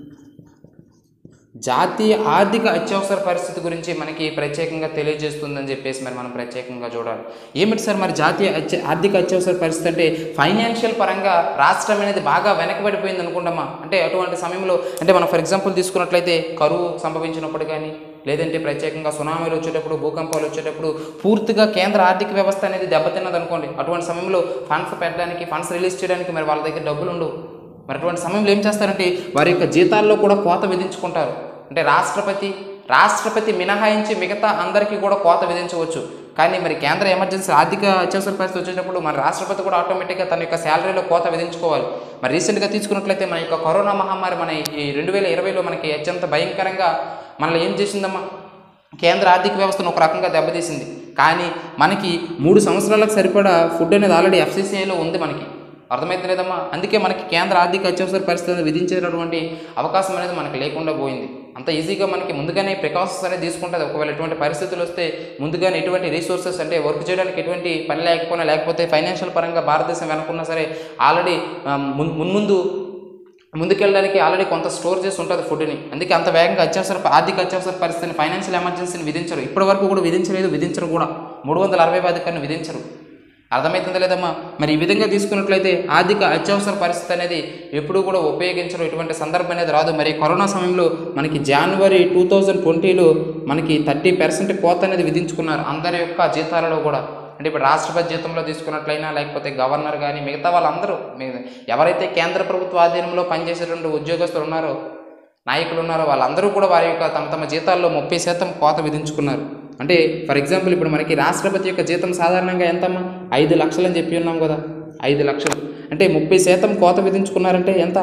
జాతీయ ఆర్థిక అత్యవసర పరిస్థితి గురించి మనకి ప్రత్యేకంగా తెలియజేస్తుందని చెప్పేసి మరి మనం ప్రత్యేకంగా చూడాలి ఏమిటి సార్ మరి జాతీయ అత్య ఆర్థిక అత్యవసర పరిస్థితి అంటే ఫైనాన్షియల్ పరంగా రాష్ట్రం అనేది బాగా వెనకబడిపోయింది అనుకుంటామా అంటే అటువంటి సమయంలో అంటే మనం ఫర్ ఎగ్జాంపుల్ తీసుకున్నట్లయితే కరువు సంభవించినప్పుడు కానీ లేదంటే ప్రత్యేకంగా సునామీలు వచ్చేటప్పుడు భూకంపాలు వచ్చేటప్పుడు పూర్తిగా కేంద్ర ఆర్థిక వ్యవస్థ అనేది దెబ్బతిన్నది అనుకోండి అటువంటి సమయంలో ఫండ్స్ పెట్టడానికి ఫండ్స్ రిలీజ్ చేయడానికి మరి వాళ్ళ దగ్గర డబ్బులు ఉండవు మరి అటువంటి సమయంలో ఏం చేస్తారంటే వారి యొక్క జీతాల్లో కూడా కోత విధించుకుంటారు అంటే రాష్ట్రపతి రాష్ట్రపతి మినహాయించి మిగతా అందరికీ కూడా కోత విధించవచ్చు కానీ మరి కేంద్ర ఎమర్జెన్సీ ఆర్థిక అత్యవసర పరిస్థితి వచ్చేటప్పుడు మరి రాష్ట్రపతి కూడా ఆటోమేటిక్గా తన యొక్క శాలరీలో కోత విధించుకోవాలి మరి రీసెంట్గా తీసుకున్నట్లయితే మన యొక్క కరోనా మహమ్మారి మన ఈ రెండు వేల ఇరవైలో మనకి అత్యంత భయంకరంగా మనల్ని ఏం చేసిందమ్మా కేంద్ర ఆర్థిక వ్యవస్థను ఒక రకంగా దెబ్బతీసింది కానీ మనకి మూడు సంవత్సరాలకు సరిపడా ఫుడ్ అనేది ఆల్రెడీ ఎఫ్సీసీఐలో ఉంది మనకి అర్థమైతే లేదమ్మా అందుకే మనకి కేంద్ర ఆర్థిక అత్యవసర పరిస్థితిని విధించేటటువంటి అవకాశం అనేది మనకి లేకుండా పోయింది అంత ఈజీగా మనకి ముందుగానే ప్రికాషన్స్ అనేది తీసుకుంటుంది ఒకవేళ ఎటువంటి పరిస్థితులు వస్తే ముందుగానే ఎటువంటి రీసోర్సెస్ అంటే వర్క్ చేయడానికి ఎటువంటి పని లేకపోయినా లేకపోతే ఫైనాన్షియల్ పరంగా భారతదేశం వెనకున్నా సరే ఆల్రెడీ మున్ముందు ముందుకెళ్ళడానికి ఆల్రెడీ కొంత స్టోర్ చేసి ఉంటుంది ఫుడ్ని అందుకే అంత వేగంగా అత్యవసర ఆర్థిక అత్యవసర పరిస్థితిని ఫైనాన్షియల్ ఎమర్జెన్సీని విధించరు ఇప్పటి వరకు కూడా విధించలేదు విధించరు కూడా మూడు వందల అరవై అధికారిని విధించరు అర్థమవుతుందా లేదమ్మా మరి ఈ విధంగా తీసుకున్నట్లయితే ఆర్థిక అత్యవసర పరిస్థితి అనేది ఎప్పుడూ కూడా ఉపయోగించడం ఇటువంటి సందర్భం అనేది రాదు మరి కరోనా సమయంలో మనకి జనవరి టూ థౌజండ్ ట్వంటీలో మనకి థర్టీ పర్సెంట్ కోత అనేది విధించుకున్నారు అందరి యొక్క జీతాలలో కూడా అంటే ఇప్పుడు రాష్ట్రపతి జీతంలో తీసుకున్నట్లయినా లేకపోతే గవర్నర్ కానీ మిగతా వాళ్ళందరూ మీ- ఎవరైతే కేంద్ర ప్రభుత్వ ఆధీనంలో పనిచేసేటువంటి ఉద్యోగస్తులు ఉన్నారో నాయకులు ఉన్నారో వాళ్ళందరూ కూడా వారి యొక్క తమ తమ జీతాల్లో ముప్పై శాతం కోత విధించుకున్నారు అంటే ఫర్ ఎగ్జాంపుల్ ఇప్పుడు మనకి రాష్ట్రపతి యొక్క జీతం సాధారణంగా ఎంతమ్మా ఐదు లక్షలు అని చెప్పి ఉన్నాం కదా ఐదు లక్షలు అంటే ముప్పై శాతం కోత విధించుకున్నారంటే ఎంత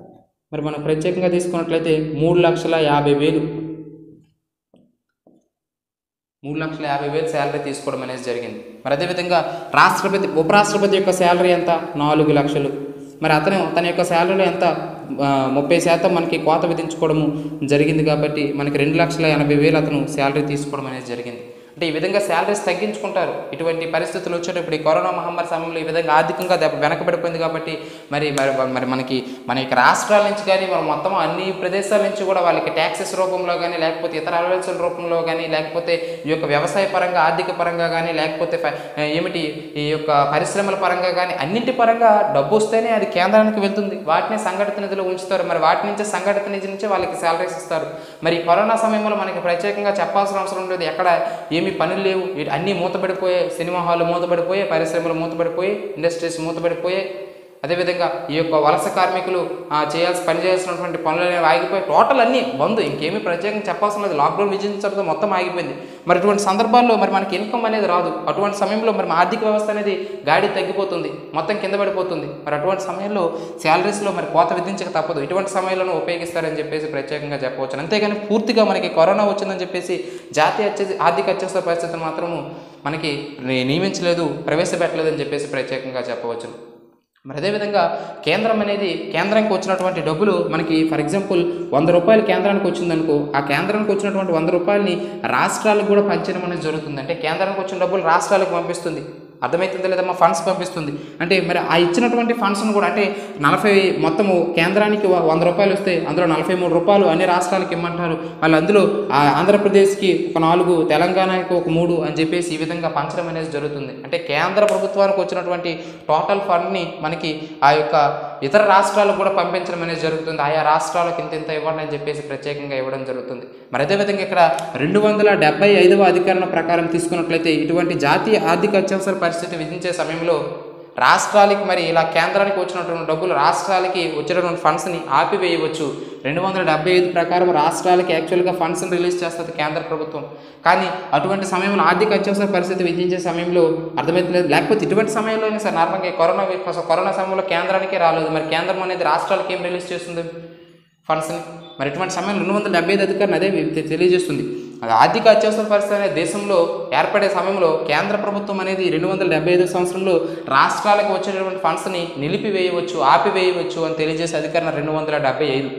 మరి మనం ప్రత్యేకంగా తీసుకున్నట్లయితే మూడు లక్షల యాభై వేలు మూడు లక్షల యాభై వేలు శాలరీ తీసుకోవడం అనేది జరిగింది మరి అదేవిధంగా రాష్ట్రపతి ఉపరాష్ట్రపతి యొక్క శాలరీ ఎంత నాలుగు లక్షలు మరి అతను తన యొక్క శాలరీలో ఎంత ఆ, ముప్పై శాతం మనకి కోత విధించుకోవడము జరిగింది కాబట్టి మనకి రెండు లక్షల ఎనభై వేలు అతను శాలరీ తీసుకోవడం అనేది జరిగింది అంటే ఈ విధంగా శాలరీస్ తగ్గించుకుంటారు ఇటువంటి పరిస్థితులు వచ్చేటప్పుడు ఈ కరోనా మహమ్మారి సమయంలో ఈ విధంగా ఆర్థికంగా దెబ్బ వెనకబడిపోయింది కాబట్టి మరి మరి మరి మనకి మన యొక్క రాష్ట్రాల నుంచి కానీ మనం మొత్తం అన్ని ప్రదేశాల నుంచి కూడా వాళ్ళకి ట్యాక్సెస్ రూపంలో కానీ లేకపోతే ఇతర అలవెన్సుల రూపంలో కానీ లేకపోతే ఈ యొక్క వ్యవసాయ పరంగా ఆర్థిక పరంగా కానీ లేకపోతే ఫ- ఏమిటి ఈ యొక్క పరిశ్రమల పరంగా కానీ అన్నింటి పరంగా డబ్బు వస్తేనే అది కేంద్రానికి వెళ్తుంది వాటిని సంఘటిత నిధిలో ఉంచుతారు మరి వాటి నుంచి సంఘటిత నిధి నుంచి వాళ్ళకి శాలరీస్ ఇస్తారు మరి ఈ కరోనా సమయంలో మనకి ప్రత్యేకంగా చెప్పాల్సిన అవసరం లేదు ఎక్కడ ఏమీ పనులు లేవు ఇటు అన్నీ మూతపడిపోయాయి సినిమా హాల్ మూతపడిపోయాయి పరిశ్రమలు మూతపడిపోయి ఇండస్ట్రీస్ మూతపడిపోయాయి అదేవిధంగా ఈ యొక్క వలస కార్మికులు ఆ, చేయాల్సి పని చేయాల్సినటువంటి పనులు అనేవి ఆగిపోయి టోటల్ అన్నీ బంద్ ఇంకేమీ ప్రత్యేకంగా చెప్పాల్సిన లేదు లాక్డౌన్ విధించడంతో మొత్తం ఆగిపోయింది మరి ఇటువంటి సందర్భాల్లో మరి మనకి ఇన్కమ్ అనేది రాదు అటువంటి సమయంలో మరి మన ఆర్థిక వ్యవస్థ అనేది గాడి తగ్గిపోతుంది మొత్తం కింద పడిపోతుంది మరి అటువంటి సమయంలో శాలరీస్లో మరి కోత విధించక తప్పదు ఇటువంటి సమయంలోనూ ఉపయోగిస్తారని చెప్పేసి ప్రత్యేకంగా చెప్పవచ్చు అంతేగాని పూర్తిగా మనకి కరోనా వచ్చిందని చెప్పేసి జాతీయ అత్య ఆర్థిక అత్యవసర పరిస్థితిని మాత్రము మనకి ని- నియమించలేదు ప్రవేశపెట్టలేదని చెప్పేసి ప్రత్యేకంగా చెప్పవచ్చు మరి అదేవిధంగా కేంద్రం అనేది కేంద్రానికి వచ్చినటువంటి డబ్బులు మనకి ఫర్ ఎగ్జాంపుల్ వంద రూపాయలు కేంద్రానికి వచ్చిందనుకో ఆ కేంద్రానికి వచ్చినటువంటి వంద రూపాయలని రాష్ట్రాలకు కూడా పంచడం అనేది జరుగుతుంది అంటే కేంద్రానికి వచ్చిన డబ్బులు రాష్ట్రాలకు పంపిస్తుంది అర్థమవుతుందా లేదమ్మా ఫండ్స్ పంపిస్తుంది అంటే మరి ఆ ఇచ్చినటువంటి ఫండ్స్ను కూడా అంటే నలభై మొత్తము కేంద్రానికి వ- వంద రూపాయలు వస్తే అందులో నలభై మూడు రూపాయలు అన్ని రాష్ట్రాలకు ఇమ్మంటారు వాళ్ళు అందులో ఆ ఆంధ్రప్రదేశ్కి ఒక నాలుగు తెలంగాణకి ఒక మూడు అని చెప్పేసి ఈ విధంగా పంచడం అనేది జరుగుతుంది అంటే కేంద్ర ప్రభుత్వానికి వచ్చినటువంటి టోటల్ ఫండ్ని మనకి ఆ యొక్క ఇతర రాష్ట్రాలకు కూడా పంపించడం అనేది జరుగుతుంది ఆయా రాష్ట్రాలకు ఇంత ఇంత ఇవ్వండి అని చెప్పేసి ప్రత్యేకంగా ఇవ్వడం జరుగుతుంది మరి అదేవిధంగా ఇక్కడ రెండు వందల డెబ్బై ఐదవ అధికరణ ప్రకారం తీసుకున్నట్లయితే ఇటువంటి జాతీయ ఆర్థిక అత్యవసర పరిస్థితి విధించే సమయంలో రాష్ట్రాలకి మరి ఇలా కేంద్రానికి వచ్చినటువంటి డబ్బులు రాష్ట్రాలకి వచ్చినటువంటి ఫండ్స్ని ఆపివేయవచ్చు రెండు వందల డెబ్బై ఐదు ప్రకారం రాష్ట్రాలకి యాక్చువల్గా ఫండ్స్ని రిలీజ్ చేస్తుంది కేంద్ర ప్రభుత్వం కానీ అటువంటి సమయంలో ఆర్థిక అత్యవసర పరిస్థితి విధించే సమయంలో అర్థమవుతలేదు లేకపోతే ఇటువంటి సమయంలోనే సార్ నార్మల్గా ఈ కరోనా వి- కరోనా సమయంలో కేంద్రానికే రాలేదు మరి కేంద్రం అనేది రాష్ట్రాలకి ఏం రిలీజ్ చేస్తుంది ఫండ్స్ని మరి ఇటువంటి సమయంలో రెండు వందల డెబ్బై ఐదు అధికారిని అదే తె- తెలియజేస్తుంది అది ఆర్థిక అత్యవసర పరిస్థితి అనే దేశంలో ఏర్పడే సమయంలో కేంద్ర ప్రభుత్వం అనేది రెండు వందల డెబ్బై ఐదు సంవత్సరంలో రాష్ట్రాలకు వచ్చేటటువంటి ఫండ్స్ని నిలిపివేయవచ్చు ఆపివేయవచ్చు అని తెలియజేసే అధికారం రెండు వందల డెబ్బై ఐదు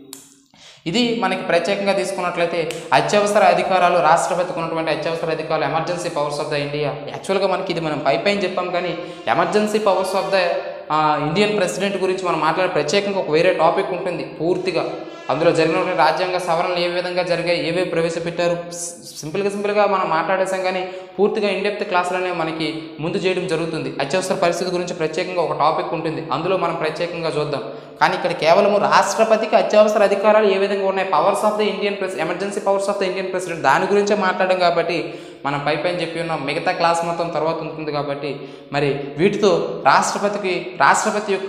ఇది మనకి ప్రత్యేకంగా తీసుకున్నట్లయితే అత్యవసర అధికారాలు రాష్ట్రపతికి ఉన్నటువంటి అత్యవసర అధికారులు emergency powers of the India యాక్చువల్గా మనకి ఇది మనం పై పైన చెప్పాం కానీ emergency powers of the Indian president గురించి మనం మాట్లాడే ప్రత్యేకంగా ఒక వేరే టాపిక్ ఉంటుంది పూర్తిగా అందులో జరిగినటువంటి రాజ్యాంగ సవరణలు ఏ విధంగా జరిగాయి ఏవేవి ప్రవేశపెట్టారు సి- సింపుల్గా సింపుల్గా మనం మాట్లాడేసాం కానీ పూర్తిగా ఇండెప్త్ క్లాసులనే మనకి ముందు చేయడం జరుగుతుంది అత్యవసర పరిస్థితి గురించి ప్రత్యేకంగా ఒక టాపిక్ ఉంటుంది అందులో మనం ప్రత్యేకంగా చూద్దాం కానీ ఇక్కడ కేవలము రాష్ట్రపతికి అత్యవసర అధికారాలు ఏ విధంగా ఉన్నాయి powers of the Indian press emergency powers of the Indian president దాని గురించే మాట్లాడడం కాబట్టి మనం పై పైన చెప్పి ఉన్నాం మిగతా క్లాస్ మొత్తం తర్వాత ఉంటుంది కాబట్టి మరి వీటితో రాష్ట్రపతికి రాష్ట్రపతి యొక్క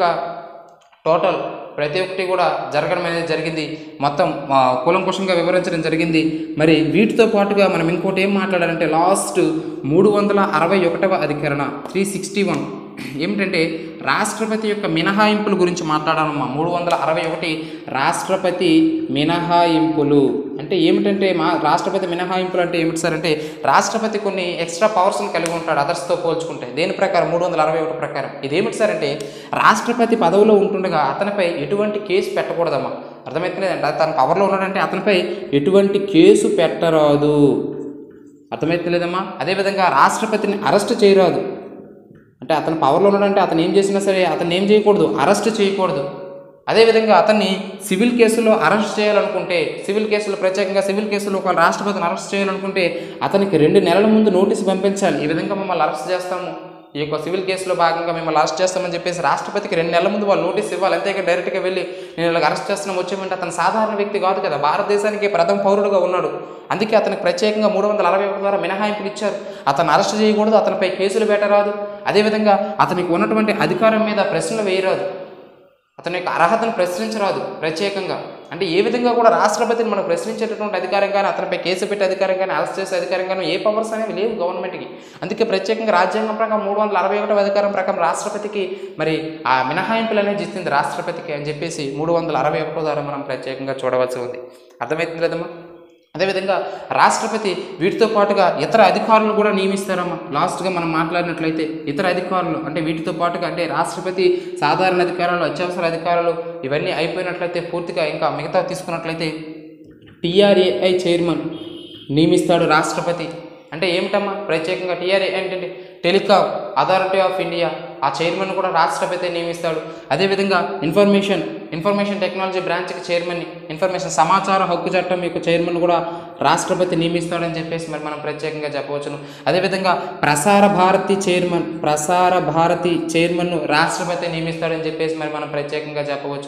టోటల్ ప్రతి ఒక్కటి కూడా జరగడం అనేది జరిగింది మొత్తం ఆ, కూలంకుషంగా వివరించడం జరిగింది మరి వీటితో పాటుగా మనం ఇంకోటి ఏం మాట్లాడాలంటే లాస్ట్ మూడు వందల అరవై ఒకటవ అధికరణ త్రీ సిక్స్టీ వన్ ఏమిటంటే రాష్ట్రపతి యొక్క మినహాయింపుల గురించి మాట్లాడాలమ్మా మూడు వందల అరవై ఒకటి రాష్ట్రపతి మినహాయింపులు అంటే ఏమిటంటే మా రాష్ట్రపతి మినహాయింపులు అంటే ఏమిటి సార్ అంటే రాష్ట్రపతి కొన్ని ఎక్స్ట్రా పవర్స్ని కలిగి ఉంటాడు అదర్స్తో పోల్చుకుంటే దేని ప్రకారం మూడు వందల అరవై ఒకటి ప్రకారం ఇదేమిటి సార్ అంటే రాష్ట్రపతి పదవిలో ఉంటుండగా అతనిపై ఎటువంటి కేసు పెట్టకూడదమ్మా అర్థమవుతుందంటే తన పవర్లో ఉన్నాడంటే అతనిపై ఎటువంటి కేసు పెట్టరాదు అర్థమవుతలేదమ్మా అదేవిధంగా రాష్ట్రపతిని అరెస్ట్ చేయరాదు అంటే అతను పవర్లో ఉన్నాడంటే అతను ఏం చేసినా సరే అతను ఏం చేయకూడదు అరెస్ట్ చేయకూడదు అదేవిధంగా అతన్ని సివిల్ కేసులో అరెస్ట్ చేయాలనుకుంటే సివిల్ కేసులో ప్రత్యేకంగా సివిల్ కేసులో ఒక రాష్ట్రపతిని అరెస్ట్ చేయాలనుకుంటే అతనికి రెండు నెలల ముందు నోటీస్ పంపించాలి ఈ విధంగా మమ్మల్ని అరెస్ట్ చేస్తాము ఈ యొక్క సివిల్ కేసులో భాగంగా మిమ్మల్ని అరెస్ట్ చేస్తామని చెప్పేసి రాష్ట్రపతికి రెండు నెలల ముందు వాళ్ళు నోటీస్ ఇవ్వాలి అంతేకాని డైరెక్ట్గా వెళ్ళి నేను ఇలా అరెస్ట్ చేస్తున్నాం వచ్చేమంటే అతను సాధారణ వ్యక్తి కాదు కదా భారతదేశానికి ప్రథమ పౌరుడుగా ఉన్నాడు అందుకే అతనికి ప్రత్యేకంగా మూడు వందల అరవై ఒకటి ద్వారా మినహాయింపులు ఇచ్చారు అతను అరెస్ట్ చేయకూడదు అతనిపై కేసులు పెట్టరాదు అదేవిధంగా అతనికి ఉన్నటువంటి అధికారం మీద ప్రశ్నలు వేయరాదు అతని యొక్క అర్హతను ప్రశ్నించరాదు ప్రత్యేకంగా అంటే ఏ విధంగా కూడా రాష్ట్రపతిని మనం ప్రశ్నించేటటువంటి అధికారం కానీ అతనిపై కేసు పెట్టే అధికారం కానీ అరెస్ట్ చేసే అధికారం కానీ ఏ పవర్స్ అనేవి లేవు గవర్నమెంట్కి అందుకే ప్రత్యేకంగా రాజ్యాంగం ప్రకారం మూడు వందల అరవై ఒకటో అధికారం ప్రకారం రాష్ట్రపతికి మరి ఆ మినహాయింపులు అనేది ఇస్తుంది రాష్ట్రపతికి అని చెప్పేసి మూడు వందల అరవై ఒకటో ద్వారా మనం ప్రత్యేకంగా చూడవలసి ఉంది అర్థమవుతుంది కదమ్మా అదేవిధంగా రాష్ట్రపతి వీటితో పాటుగా ఇతర అధికారులు కూడా నియమిస్తారమ్మా లాస్ట్గా మనం మాట్లాడినట్లయితే ఇతర అధికారులు అంటే వీటితో పాటుగా అంటే రాష్ట్రపతి సాధారణ అధికారాలు అత్యవసర అధికారాలు ఇవన్నీ అయిపోయినట్లయితే పూర్తిగా ఇంకా మిగతా తీసుకున్నట్లయితే టీఆర్ఏఐ చైర్మన్ నియమిస్తాడు రాష్ట్రపతి అంటే ఏమిటమ్మా ప్రత్యేకంగా టీఆర్ఏ ఏంటంటే టెలికాం అథారిటీ ఆఫ్ ఇండియా ఆ చైర్మన్ కూడా రాష్ట్రపతి నియమిస్తాడు అదేవిధంగా ఇన్ఫర్మేషన్ ఇన్ఫర్మేషన్ టెక్నాలజీ బ్రాంచ్కి చైర్మన్ని ఇన్ఫర్మేషన్ సమాచార హక్కు చట్టం యొక్క చైర్మన్ కూడా రాష్ట్రపతి నియమిస్తాడని చెప్పేసి మరి మనం ప్రత్యేకంగా చెప్పవచ్చును అదేవిధంగా ప్రసార భారతి చైర్మన్ ప్రసార భారతి చైర్మన్ను రాష్ట్రపతి నియమిస్తాడని చెప్పేసి మరి మనం ప్రత్యేకంగా చెప్పవచ్చును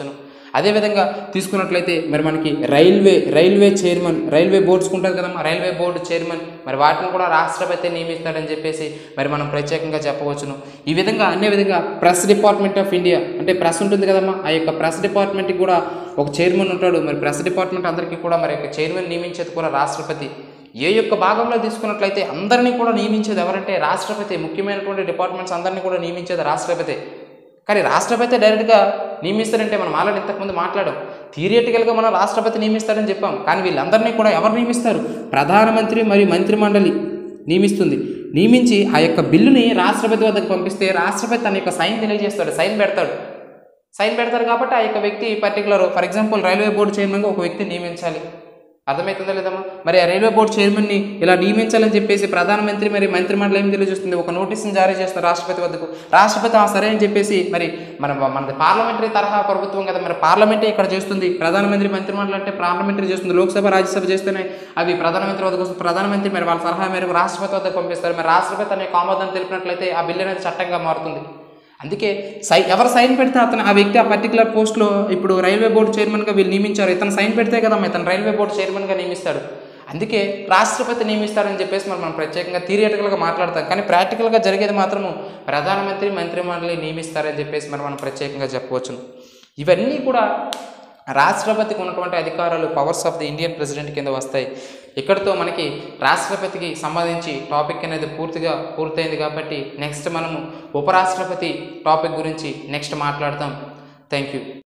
అదేవిధంగా తీసుకున్నట్లయితే మరి మనకి railway railway chairman railway boards ఉంటుంది కదమ్మా రైల్వే బోర్డు చైర్మన్ మరి వాటిని కూడా రాష్ట్రపతి నియమిస్తాడని చెప్పేసి మరి మనం ప్రత్యేకంగా చెప్పవచ్చును ఈ విధంగా అనే విధంగా ప్రెస్ డిపార్ట్మెంట్ ఆఫ్ ఇండియా అంటే ప్రెస్ ఉంటుంది కదమ్మా ఆ యొక్క ప్రెస్ డిపార్ట్మెంట్కి కూడా ఒక చైర్మన్ ఉంటాడు మరి ప్రెస్ డిపార్ట్మెంట్ అందరికీ కూడా మరి యొక్క చైర్మన్ నియమించేది కూడా రాష్ట్రపతి ఏ యొక్క భాగంలో తీసుకున్నట్లయితే అందరినీ కూడా నియమించేది ఎవరంటే రాష్ట్రపతి ముఖ్యమైనటువంటి డిపార్ట్మెంట్స్ అందరినీ కూడా నియమించేది రాష్ట్రపతి కానీ రాష్ట్రపతి డైరెక్ట్గా నియమిస్తారంటే మనం ఆల్రెడీ ఇంతకుముందు మాట్లాడాం థియరిటికల్గా మనం రాష్ట్రపతి నియమిస్తారని చెప్పాం కానీ వీళ్ళందరినీ కూడా ఎవరు నియమిస్తారు ప్రధానమంత్రి మరియు మంత్రిమండలి నియమిస్తుంది నియమించి ఆ యొక్క బిల్లుని రాష్ట్రపతి వద్దకు పంపిస్తే రాష్ట్రపతి తన యొక్క సైన్ తెలియజేస్తాడు సైన్ పెడతాడు సైన్ పెడతారు కాబట్టి ఆ యొక్క వ్యక్తి particular for example railway board చైర్మన్గా ఒక వ్యక్తి నియమించాలి అర్థమవుతుందా లేదమ్మా మరి ఆ రైల్వే బోర్డు చైర్మన్ని ఇలా నియమించాలని చెప్పేసి ప్రధానమంత్రి మరి మంత్రిమండలి ఏం తెలియజేస్తుంది ఒక నోటీసుని జారీ చేస్తారు రాష్ట్రపతి వద్దకు రాష్ట్రపతి ఆ సరే అని చెప్పేసి మరి మన మనది పార్లమెంటరీ తరహా ప్రభుత్వం కదా మరి పార్లమెంటే ఇక్కడ చేస్తుంది ప్రధానమంత్రి మంత్రిమండలి అంటే పార్లమెంటరీ చేస్తుంది లోక్సభ రాజ్యసభ చేస్తేనే అవి ప్రధానమంత్రి వద్దకు వస్తుంది ప్రధానమంత్రి మరి వాళ్ళ సలహా మేరకు రాష్ట్రపతి వద్దకు పంపిస్తారు మరి రాష్ట్రపతి అనే ఆమోదం తెలిపినట్లయితే ఆ బిల్లు అనేది చట్టంగా మారుతుంది అందుకే సై ఎవరు సైన్ పెడితే అతను ఆ వ్యక్తి ఆ పర్టికులర్ పోస్ట్లో ఇప్పుడు రైల్వే బోర్డు చైర్మన్గా వీళ్ళు నియమించారు ఇతను సైన్ పెడితే కదా ఇతను రైల్వే బోర్డు చైర్మన్గా నియమిస్తాడు అందుకే రాష్ట్రపతి నియమిస్తాడని చెప్పేసి మరి మనం ప్రత్యేకంగా థియరిటికల్గా మాట్లాడతాం కానీ ప్రాక్టికల్గా జరిగేది మాత్రము ప్రధానమంత్రి మంత్రిమండలి నియమిస్తారని చెప్పేసి మరి మనం ప్రత్యేకంగా చెప్పవచ్చును ఇవన్నీ కూడా రాష్ట్రపతికి ఉన్నటువంటి అధికారాలు powers of the Indian president కింద వస్తాయి ఇక్కడితో మనకి రాష్ట్రపతికి సంబంధించి టాపిక్ అనేది పూర్తిగా పూర్తయింది కాబట్టి నెక్స్ట్ మనము ఉపరాష్ట్రపతి టాపిక్ గురించి నెక్స్ట్ మాట్లాడతాం థ్యాంక్ యూ